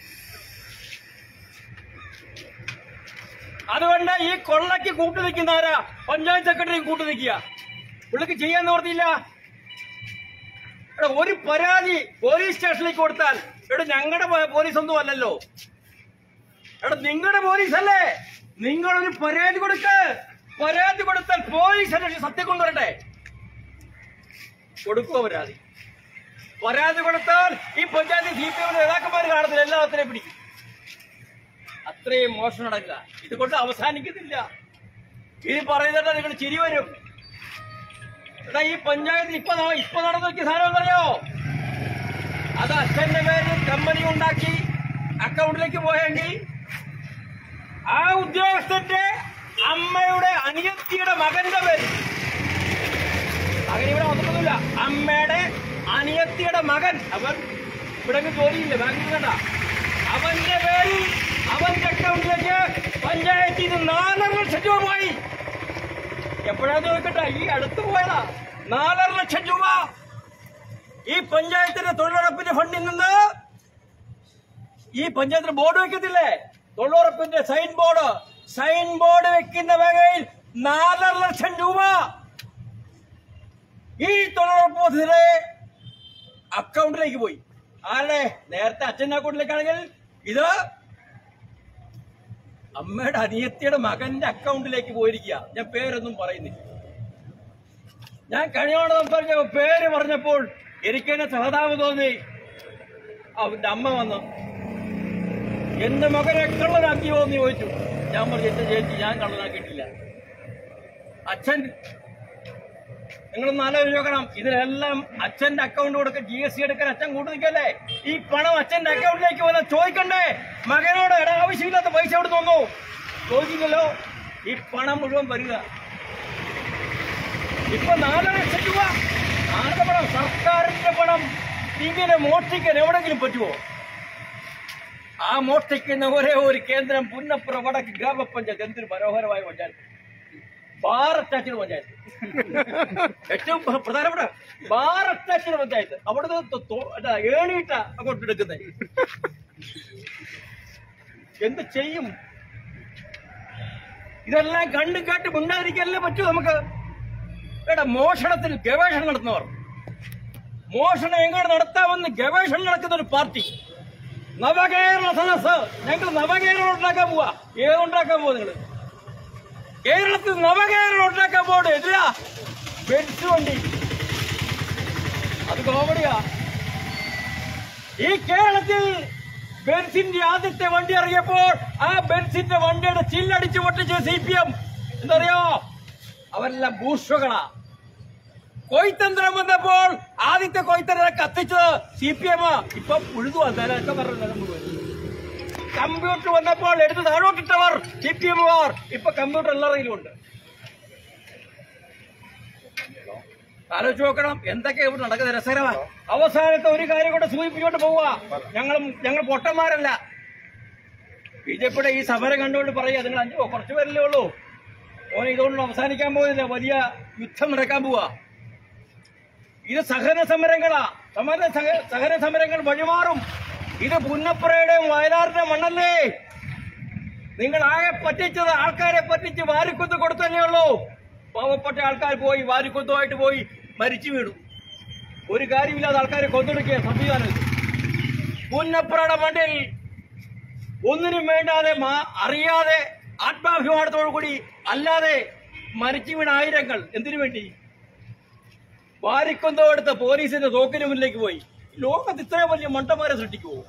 Speaker 5: അതുകൊണ്ട് ഈ കൊള്ളയ്ക്ക് കൂട്ടു നിൽക്കുന്നവരാ പഞ്ചായത്ത് സെക്രട്ടറി കൂട്ടു നിൽക്കുക പുള്ളിക്ക് ചെയ്യാൻ നിവർത്തിയില്ല എടാ, ഒരു പരാതി പോലീസ് സ്റ്റേഷനിലേക്ക് കൊടുത്താൽ ഇവിടെ ഞങ്ങളുടെ പോലീസ് ഒന്നും അല്ലല്ലോ എടാ നിങ്ങളുടെ പോലീസ് അല്ലേ നിങ്ങളൊരു പരാതി കൊടുക്ക് പരാതി കൊടുത്താൽ പോലീസ് അന്വേഷിച്ച് സത്യം കൊണ്ടുവരട്ടെ കൊടുക്കുക പരാതി പരാതി കൊടുത്താൽ ഈ പഞ്ചായത്ത് സി പി എം നേതാക്കന്മാർ കാണത്തില്ല എല്ലാത്തിനെയും പിടിക്കും അത്രയും മോശം നടക്കുക ഇതുകൊണ്ട് അവസാനിക്കുന്നില്ല ഇനി പറയുന്നത് നിങ്ങൾ ചിരി വരും എടാ ഈ പഞ്ചായത്ത് ഇപ്പൊ ന- ഇപ്പൊ നടന്നു നോക്കിയ സാധനം അറിയോ അത് അച്ഛന്റെ പേരിൽ കമ്പനി ഉണ്ടാക്കി അക്കൗണ്ടിലേക്ക് പോയെങ്കിൽ ആ ഉദ്യോഗസ്ഥന്റെ അമ്മയുടെ അനിയത്തിയുടെ മകന്റെ പേര് മകൻ ഇവിടെ വന്നിട്ടൊന്നുമില്ല അമ്മയുടെ അനിയത്തിയുടെ മകൻ അവൻ ഇവിടെ അങ്ങ് ജോലിയില്ല ബാങ്കിൽ കണ്ട അവന്റെ പേരിൽ അവന്റെ അക്കൗണ്ടിലേക്ക് പഞ്ചായത്തിൽ നിന്ന് നാലര ലക്ഷം രൂപ പോയി എപ്പോഴാന്ന് നോക്കട്ടെ ഈ അടുത്ത് പോയതാ നാലര ലക്ഷം രൂപ ഈ പഞ്ചായത്തിന്റെ തൊഴിലുറപ്പിന്റെ ഫണ്ടിൽ നിന്ന് ഈ പഞ്ചായത്തിന് ബോർഡ് വെക്കത്തില്ലേ തൊഴിലുറപ്പിന്റെ സൈൻ ബോർഡ് സൈൻ ബോർഡ് വെക്കുന്ന വകയിൽ നാലര ലക്ഷം രൂപ ഈ തൊഴിലുറപ്പ് പദ്ധതിയുടെ അക്കൗണ്ടിലേക്ക് പോയി ആരുടെ നേരത്തെ അച്ഛൻ്റെ അക്കൗണ്ടിലേക്കാണെങ്കിൽ ഇത് അമ്മയുടെ അനിയത്തിയുടെ മകന്റെ അക്കൗണ്ടിലേക്ക് പോയിരിക്കുക ഞാൻ പേരൊന്നും പറയുന്നില്ല ഞാൻ കഴിഞ്ഞോടെ സംസാരിച്ച പേര് പറഞ്ഞപ്പോൾ എനിക്കെന്നെ സഹതാപം തോന്നി അവന്റെ അമ്മ വന്നു എന്റെ മകനെ കള്ളനാക്കിയോ എന്ന് ചോദിച്ചു ഞാൻ പറഞ്ഞു എന്റെ ചേച്ചി ഞാൻ കള്ളനാക്കിയിട്ടില്ല അച്ഛൻ നിങ്ങളൊന്ന് ആലോചിച്ച് നോക്കണം ഇതിലെല്ലാം അച്ഛന്റെ അക്കൗണ്ട് കൊടുക്ക ജി എസ് സി എടുക്കാൻ അച്ഛൻ കൂട്ടു നിൽക്കല്ലേ ഈ പണം അച്ഛന്റെ അക്കൗണ്ടിലേക്ക് വന്ന് ചോദിക്കണ്ടേ മകനോട് എടാ ആവശ്യമില്ലാത്ത പൈസ എവിടെ തന്നു ചോദിക്കില്ലല്ലോ ഈ പണം മുഴുവൻ വരിക ഇപ്പൊ നാല് ലക്ഷം രൂപ ആരുടെ പണം സർക്കാരിന്റെ പണം ഇങ്ങനെ മോഷ്ടിക്കാൻ എവിടെങ്കിലും പറ്റുമോ ആ മോഷ്ടിക്കുന്ന ഒരേ ഒരു കേന്ദ്രം പുന്നപ്പുറ വടക്ക് ഗ്രാമപഞ്ചായത്ത് എന്തൊരു മനോഹരമായ പഞ്ചായത്ത് ബാർ അറ്റാച്ച്ഡ് പഞ്ചായത്ത് ഏറ്റവും പ്ര- പ്രധാനപ്പെട്ട ബാർ അറ്റാച്ച്ഡ് പഞ്ചായത്ത് അവിടുന്ന് തൊ- തൊ- എന്താ, ഏണിയിട്ട അങ്ങോട്ട് എടുക്കുന്നത് എന്ത് ചെയ്യും ഇതെല്ലാം കണ്ടും കാട്ട് മിണ്ടാതിരിക്കാനല്ലേ പറ്റൂ നമുക്ക് എടാ മോഷണത്തിൽ ഗവേഷണം നടത്തുന്നവർ മോഷണം എങ്ങനെ നടത്താമെന്ന് ഗവേഷണം നടക്കുന്ന ഒരു പാർട്ടി നവകേരള സദസ് ഞങ്ങൾ നവകേരളം ഉണ്ടാക്കാൻ പോവാ ഏതുണ്ടാക്കാൻ പോവാ നിങ്ങള് കേരളത്തിൽ നവകേരളം ഉണ്ടാക്കാൻ പോകണം എതിരാ ബെൻസ് വണ്ടി അത് കോമഡിയാ ഈ കേരളത്തിൽ ബെൻസിന്റെ ആദ്യത്തെ വണ്ടി ഇറങ്ങിയപ്പോൾ ആ ബെൻസിന്റെ വണ്ടിയുടെ ചില്ലടിച്ച് പൊട്ടിച്ച് സി പി എം എന്തറിയോ അവരെല്ലാം ബൂർഷകളാ കൊയ്ത്തന്ത്രം വന്നപ്പോൾ ആദ്യത്തെ കൊയ്ത്തന്ത്രം കത്തിച്ചത് സി പി എം ഇപ്പൊ ഉഴുതുവാ നേരത്തെ പറഞ്ഞു കമ്പ്യൂട്ടർ വന്നപ്പോൾ എടുത്ത് താഴോട്ടിട്ടവർ സി പി എമ്മുകാർ ഇപ്പൊ കമ്പ്യൂട്ടർ എല്ലാവരിലും ഉണ്ട് ആലോചിച്ച് നോക്കണം എന്തൊക്കെ ഇവിടെ നടക്കുന്നത് രസകരമാ അവസാനത്തെ ഒരു കാര്യം കൂടെ സൂചിപ്പിച്ചോണ്ട് പോവുക ഞങ്ങളും ഞങ്ങൾ പൊട്ടന്മാരല്ല ബി ജെ പിയുടെ ഈ സമരം കണ്ടുകൊണ്ട് പറയുക നിങ്ങൾ അഞ്ചോ കുറച്ചു പേരല്ലേ ഉള്ളൂ ഓനെ ഇതുകൊണ്ട് അവസാനിക്കാൻ പോകുന്നില്ല വലിയ യുദ്ധം നടക്കാൻ പോവാ ഇത് സഹന സമരങ്ങളാ സമര സഹ- സഹന സമരങ്ങൾ വഴിമാറും ഇത് പുന്നപ്പുറയുടെയും വയനാടിന്റെ മണ്ണല്ലേ നിങ്ങൾ ആകെ പറ്റിച്ചത് ആൾക്കാരെ പറ്റിച്ച് വാരിക്കുത്ത് കൊടുത്തല്ലേ ഉള്ളൂ പാവപ്പെട്ട ആൾക്കാർ പോയി വാരിക്കുത്തുമായിട്ട് പോയി മരിച്ചു വീണു ഒരു കാര്യമില്ലാതെ ആൾക്കാരെ കൊന്നെടുക്കുക സംവിധാനം പുന്നപ്പുറയുടെ മണ്ണിൽ ഒന്നിനും വേണ്ടാതെ മാ- അറിയാതെ ആത്മാഭിമാനത്തോടു കൂടി അല്ലാതെ മരിച്ചു വീണ ആയിരങ്ങൾ എന്തിനു വേണ്ടി വാരിക്കൊന്തോ എടുത്ത പോലീസിന്റെ തോക്കിന് മുന്നിലേക്ക് പോയി ലോകത്ത് ഇത്രയും വലിയ മണ്ടന്മാരെ സൃഷ്ടിക്കുവോ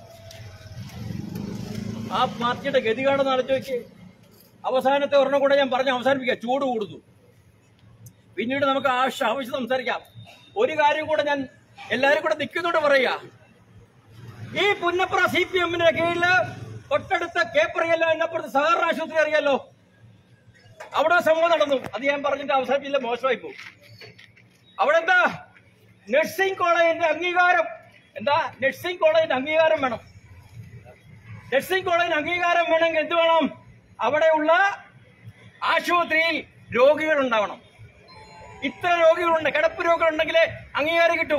Speaker 5: ആ പാർട്ടിയുടെ ഗതികാണെന്ന് ആലോചിച്ച് അവസാനത്തെ ഒരെണ്ണം കൂടെ ഞാൻ പറഞ്ഞ് അവസാനിപ്പിക്കാം ചൂട് കൂടുന്നു പിന്നീട് നമുക്ക് ആവശ്യം ആവശ്യം സംസാരിക്കാം ഒരു കാര്യം കൂടെ ഞാൻ എല്ലാരും കൂടെ നിൽക്കുന്നോണ്ട് പറയാ ഈ പുന്നപ്പുറ സി പി എമ്മിന്റെ കീഴില് തൊട്ടടുത്ത കേപ്പറിയല്ലോ എന്നപ്പുറത്ത് സഹകരണ ആശുപത്രി അറിയാലോ അവിടെ ഒരു സംഭവം നടന്നു അത് ഞാൻ പറഞ്ഞിട്ട് അവസാനിപ്പില്ല മോശമായി പോകും അവിടെ എന്താ നഴ്സിംഗ് കോളേജിന്റെ അംഗീകാരം എന്താ നഴ്സിംഗ് കോളേജിന്റെ അംഗീകാരം വേണം നഴ്സിംഗ് കോളേജിന് അംഗീകാരം വേണമെങ്കിൽ എന്ത് വേണം അവിടെയുള്ള ആശുപത്രിയിൽ രോഗികൾ ഉണ്ടാവണം ഇത്ര രോഗികളുണ്ട് കിടപ്പ് രോഗികളുണ്ടെങ്കിൽ അംഗീകാരം കിട്ടൂ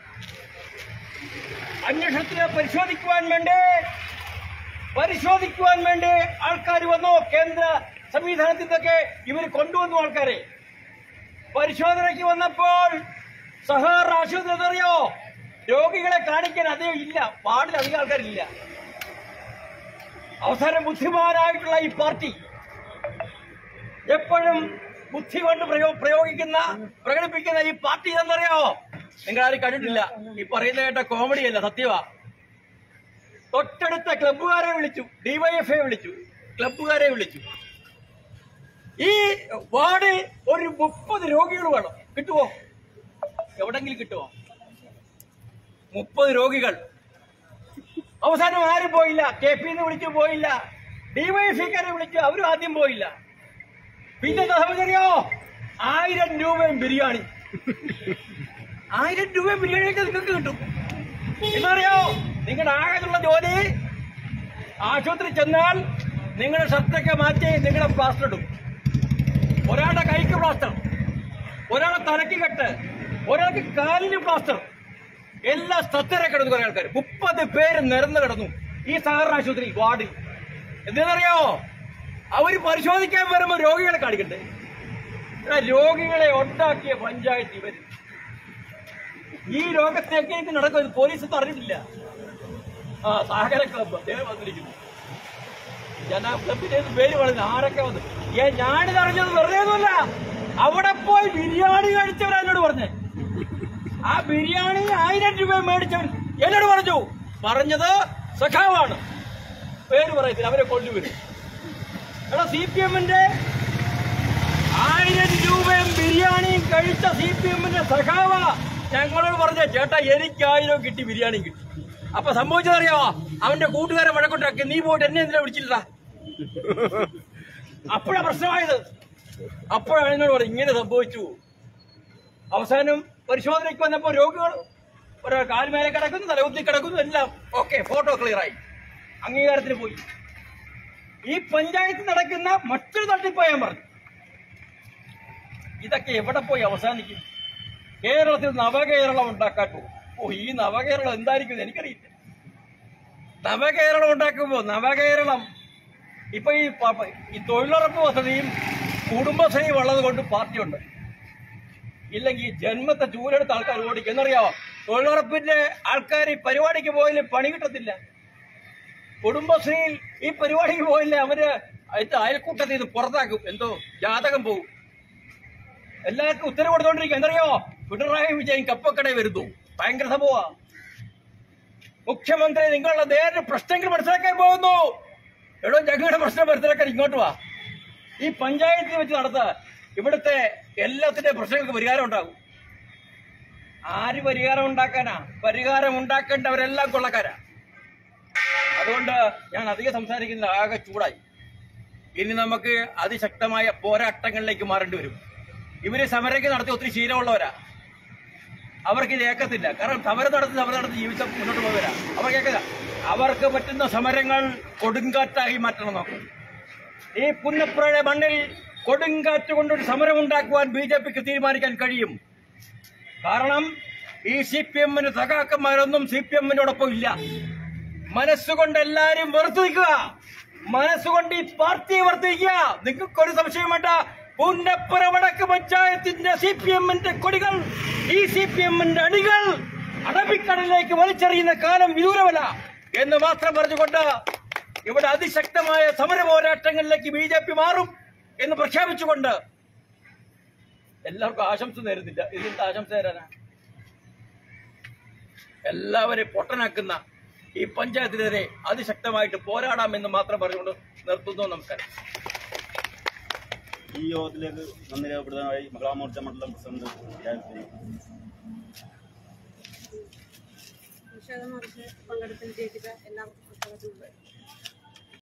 Speaker 5: അന്വേഷണത്തിന് പരിശോധിക്കുവാൻ വേണ്ടി പരിശോധിക്കുവാൻ വേണ്ടി ആൾക്കാർ വന്നു കേന്ദ്ര സംവിധാനത്തിന്റെയൊക്കെ ഇവർ കൊണ്ടുവന്നു ആൾക്കാരെ പരിശോധനയ്ക്ക് വന്നപ്പോൾ സഹകരണ ആശുപത്രി എന്നറിയോ രോഗികളെ കാണിക്കാൻ അധികം ഇല്ല വാർഡിൽ അധികം ആൾക്കാരില്ല അവസാനം ബുദ്ധിമാനായിട്ടുള്ള ഈ പാർട്ടി എപ്പോഴും ബുദ്ധി കൊണ്ട് പ്രയോ- പ്രയോഗിക്കുന്ന പ്രകടിപ്പിക്കുന്ന ഈ പാർട്ടി എന്നറിയാമോ നിങ്ങൾ ആരും കണ്ടിട്ടില്ല ഈ പറയുന്ന കേട്ട കോമഡിയല്ല സത്യവാ തൊട്ടടുത്ത ക്ലബ്ബുകാരെ വിളിച്ചു ഡിവൈഎഫ്ഐ വിളിച്ചു ക്ലബ്ബുകാരെ വിളിച്ചു ഈ വാർഡിൽ ഒരു മുപ്പത് രോഗികൾ വേണം കിട്ടുമോ എവിടെങ്കിലും കിട്ടുമോ മുപ്പത് രോഗികൾ അവസാനം ആരും പോയില്ല കെ പി വിളിച്ചു പോയില്ല ഡിവൈഎഫ്ഐക്കാരെ വിളിച്ചു അവരും ആദ്യം പോയില്ല പിന്നെ എന്താ സംഭവിച്ചറിയോ ആയിരം രൂപയും ബിരിയാണി ആയിരം രൂപയും ബിരിയാണി ഒക്കെ നിങ്ങൾക്ക് കിട്ടും എന്നറിയോ നിങ്ങളുടെ ആകെയുള്ള ജോലി ആശുപത്രി ചെന്നാൽ നിങ്ങളുടെ ഷർട്ടൊക്കെ മാറ്റി നിങ്ങളുടെ പ്ലാസ്റ്റർ ഇടും ഒരാളുടെ കൈക്ക് പ്ലാസ്റ്റർ ഒരാളെ തലയ്ക്ക് കെട്ട് ഒരാൾക്ക് കാലിന് പ്ലാസ്റ്റർ എല്ലാ സ്ഥലത്തിനെ കിടന്നു കുറെ ആൾക്കാർ മുപ്പത് പേര് നിരന്ന് കിടന്നു ഈ സഹകരണ ആശുപത്രി വാർഡിൽ എന്തിനറിയാമോ അവര് പരിശോധിക്കാൻ വരുമ്പോ രോഗികളെ കാണിക്കണ്ടേ എടാ, രോഗികളെ ഉണ്ടാക്കിയ പഞ്ചായത്ത് ഇവര് ഈ രോഗത്തേക്ക് ഇത് നടക്കും ഇത് പോലീസ് ഒന്നും അറിഞ്ഞിട്ടില്ല ആ സഹകര ക്ലബ്ബ് അദ്ദേഹം വന്നിരിക്കുന്നു ജനാ ക്ലബിന്റെ പേര് പറഞ്ഞു ആരൊക്കെ വന്നു ഏ ഞാനിത് അറിഞ്ഞത് വെറുതെ ഒന്നുമല്ല അവിടെ പോയി ബിരിയാണി കഴിച്ചവരാ എന്നോട് പറഞ്ഞേ ആ ബിരിയാണി ആയിരം രൂപ മേടിച്ചവൻ എന്നോട് പറഞ്ഞു പറഞ്ഞത് സഖാവാണ് പേര് പറയത്തില്ല അവരെ കൊണ്ടുവരും എടാ സി പി എമ്മിന്റെ ആയിരം രൂപയും ബിരിയാണിയും കഴിച്ച സി പി എമ്മിന്റെ സഖാവ ഞങ്ങളോട് പറഞ്ഞ ചേട്ടാ എനിക്ക് ആയിരം കിട്ടി ബിരിയാണിയും കിട്ടി അപ്പൊ സംഭവിച്ചതറിയാവോ അവന്റെ കൂട്ടുകാരെ വഴക്കൊണ്ടാക്കി നീ പോയിട്ട് എന്നെ എന്തിനാ വിളിച്ചില്ല അപ്പോഴാ പ്രശ്നമായത് അപ്പോഴാണ് എന്നോട് പറഞ്ഞു ഇങ്ങനെ സംഭവിച്ചു അവസാനം പരിശോധനയ്ക്ക് വന്നപ്പോ രോഗികൾ ഒരു കാൽമേലെ കിടക്കുന്നു തലകുത്തി കിടക്കുന്നു എല്ലാം ഓക്കെ ഫോട്ടോ ക്ലിയറായി അംഗീകാരത്തിന് പോയി ഈ പഞ്ചായത്ത് നടക്കുന്ന മറ്റൊരു തട്ടിപ്പ് ഞാൻ പറഞ്ഞു ഇതൊക്കെ എവിടെ പോയി അവസാനിക്കും കേരളത്തിൽ നവകേരളം ഉണ്ടാക്കാട്ടു ഓ ഈ നവകേരളം എന്തായിരിക്കും എന്ന് എനിക്കറിയില്ല നവകേരളം ഉണ്ടാക്കുമ്പോ നവകേരളം ഇപ്പൊ ഈ പ- ഈ തൊഴിലുറപ്പ് പദ്ധതിയും കുടുംബശ്രീയും ഉള്ളത് കൊണ്ട് പാർട്ടിയുണ്ട് ഇല്ലെങ്കിൽ ജന്മത്തെ ചൂരെടുത്ത ആൾക്കാർ ഓടിക്കും എന്നറിയാമോ തൊഴിലുറപ്പിന്റെ ആൾക്കാർ ഈ പരിപാടിക്ക് പോയാലും പണി കിട്ടത്തില്ല കുടുംബശ്രീയിൽ ഈ പരിപാടിക്ക് പോയില്ലേ അവര് അതിന്റെ അയൽക്കൂട്ടത്തിൽ നിന്ന് പുറത്താക്കും എന്തോ ജാതകം പോകും എല്ലാവർക്കും ഉത്തരവ് കൊടുത്തോണ്ടിരിക്കും എന്തറിയോ പിണറായി വിജയൻ കപ്പക്കടയിൽ വരുന്നു ഭയങ്കര സംഭവമാ മുഖ്യമന്ത്രി നിങ്ങളുടെ നേരിട്ട് പ്രശ്നങ്ങൾ മനസ്സിലാക്കാൻ പോകുന്നു എടോ ഞങ്ങളുടെ പ്രശ്നം മനസ്സിലാക്കാൻ ഇങ്ങോട്ട് വാ ഈ പഞ്ചായത്തിൽ വെച്ച് നടത്ത ഇവിടുത്തെ എല്ലാത്തിന്റെ പ്രശ്നങ്ങൾക്ക് പരിഹാരം ഉണ്ടാകും ആര് പരിഹാരം ഉണ്ടാക്കാനാ പരിഹാരം ഉണ്ടാക്കേണ്ടവരെല്ലാം കൊള്ളക്കാരാ അതുകൊണ്ട് ഞാൻ അധികം സംസാരിക്കുന്നത് ആകെ ചൂടായി ഇനി നമുക്ക് അതിശക്തമായ പോരാട്ടങ്ങളിലേക്ക് മാറേണ്ടി വരും ഇവര് സമരക്ക് നടത്തി ഒത്തിരി ശീലമുള്ളവരാ അവർക്ക് ഇത് ഏക്കത്തില്ല കാരണം സമരം നടത്തി സമരം നടത്തി ജീവിതം മുന്നോട്ട് പോയവരാ അവർ കേൾക്കില്ല അവർക്ക് പറ്റുന്ന സമരങ്ങൾ കൊടുങ്കാറ്റായി മാറ്റണം നോക്കും ഈ പുന്നപ്പുഴയുടെ മണ്ണിൽ കൊടുങ്കാറ്റ് കൊണ്ടൊരു സമരം ഉണ്ടാക്കുവാൻ ബി ജെ പിക്ക് തീരുമാനിക്കാൻ കഴിയും കാരണം ഈ സി പി എമ്മിന് സഖാക്കന്മാരൊന്നും സി പി എമ്മിനോടൊപ്പം ഇല്ല മനസ്സുകൊണ്ട് എല്ലാരും വെറുത്തു നിൽക്കുക മനസ്സുകൊണ്ട് ഈ പാർട്ടിയെ വെറുത്തു നിൽക്കുക നിങ്ങൾക്കൊരു സംശയം വേണ്ട പുന്നപ്പുറ വടക്ക് പഞ്ചായത്തിന്റെ സി പി എമ്മിന്റെ കൊടികൾ ഈ സി പി എമ്മിന്റെ അടികൾ അറബിക്കടലിലേക്ക് വലിച്ചെറിയുന്ന കാലം വിദൂരമല്ല എന്ന് മാത്രം പറഞ്ഞുകൊണ്ട് ഇവിടെ അതിശക്തമായ സമര പോരാട്ടങ്ങളിലേക്ക് ബി ജെ പി മാറും എന്ന് പ്രഖ്യാപിച്ചുകൊണ്ട് എല്ലാവർക്കും ആശംസ നേരുന്നില്ല ഇതിന്റെ ആശംസ തരാനാ എല്ലാവരെയും പൊട്ടനാക്കുന്ന ഈ പഞ്ചായത്തിനെതിരെ അതിശക്തമായിട്ട് പോരാടാമെന്ന് മാത്രം പറഞ്ഞുകൊണ്ട് നിർത്തുന്നു നമസ്കാരം
Speaker 3: ഈ യോഗത്തിലേക്ക് നന്ദി രേഖപ്പെടുത്താനായി മഹിളാമോർച്ച മണ്ഡലം പ്രസിഡന്റ് രാജശ്രീ
Speaker 6: നിഷേധം മറിച്ച് പങ്കെടുത്ത് വിജയിപ്പിച്ച എല്ലാ മക്കളും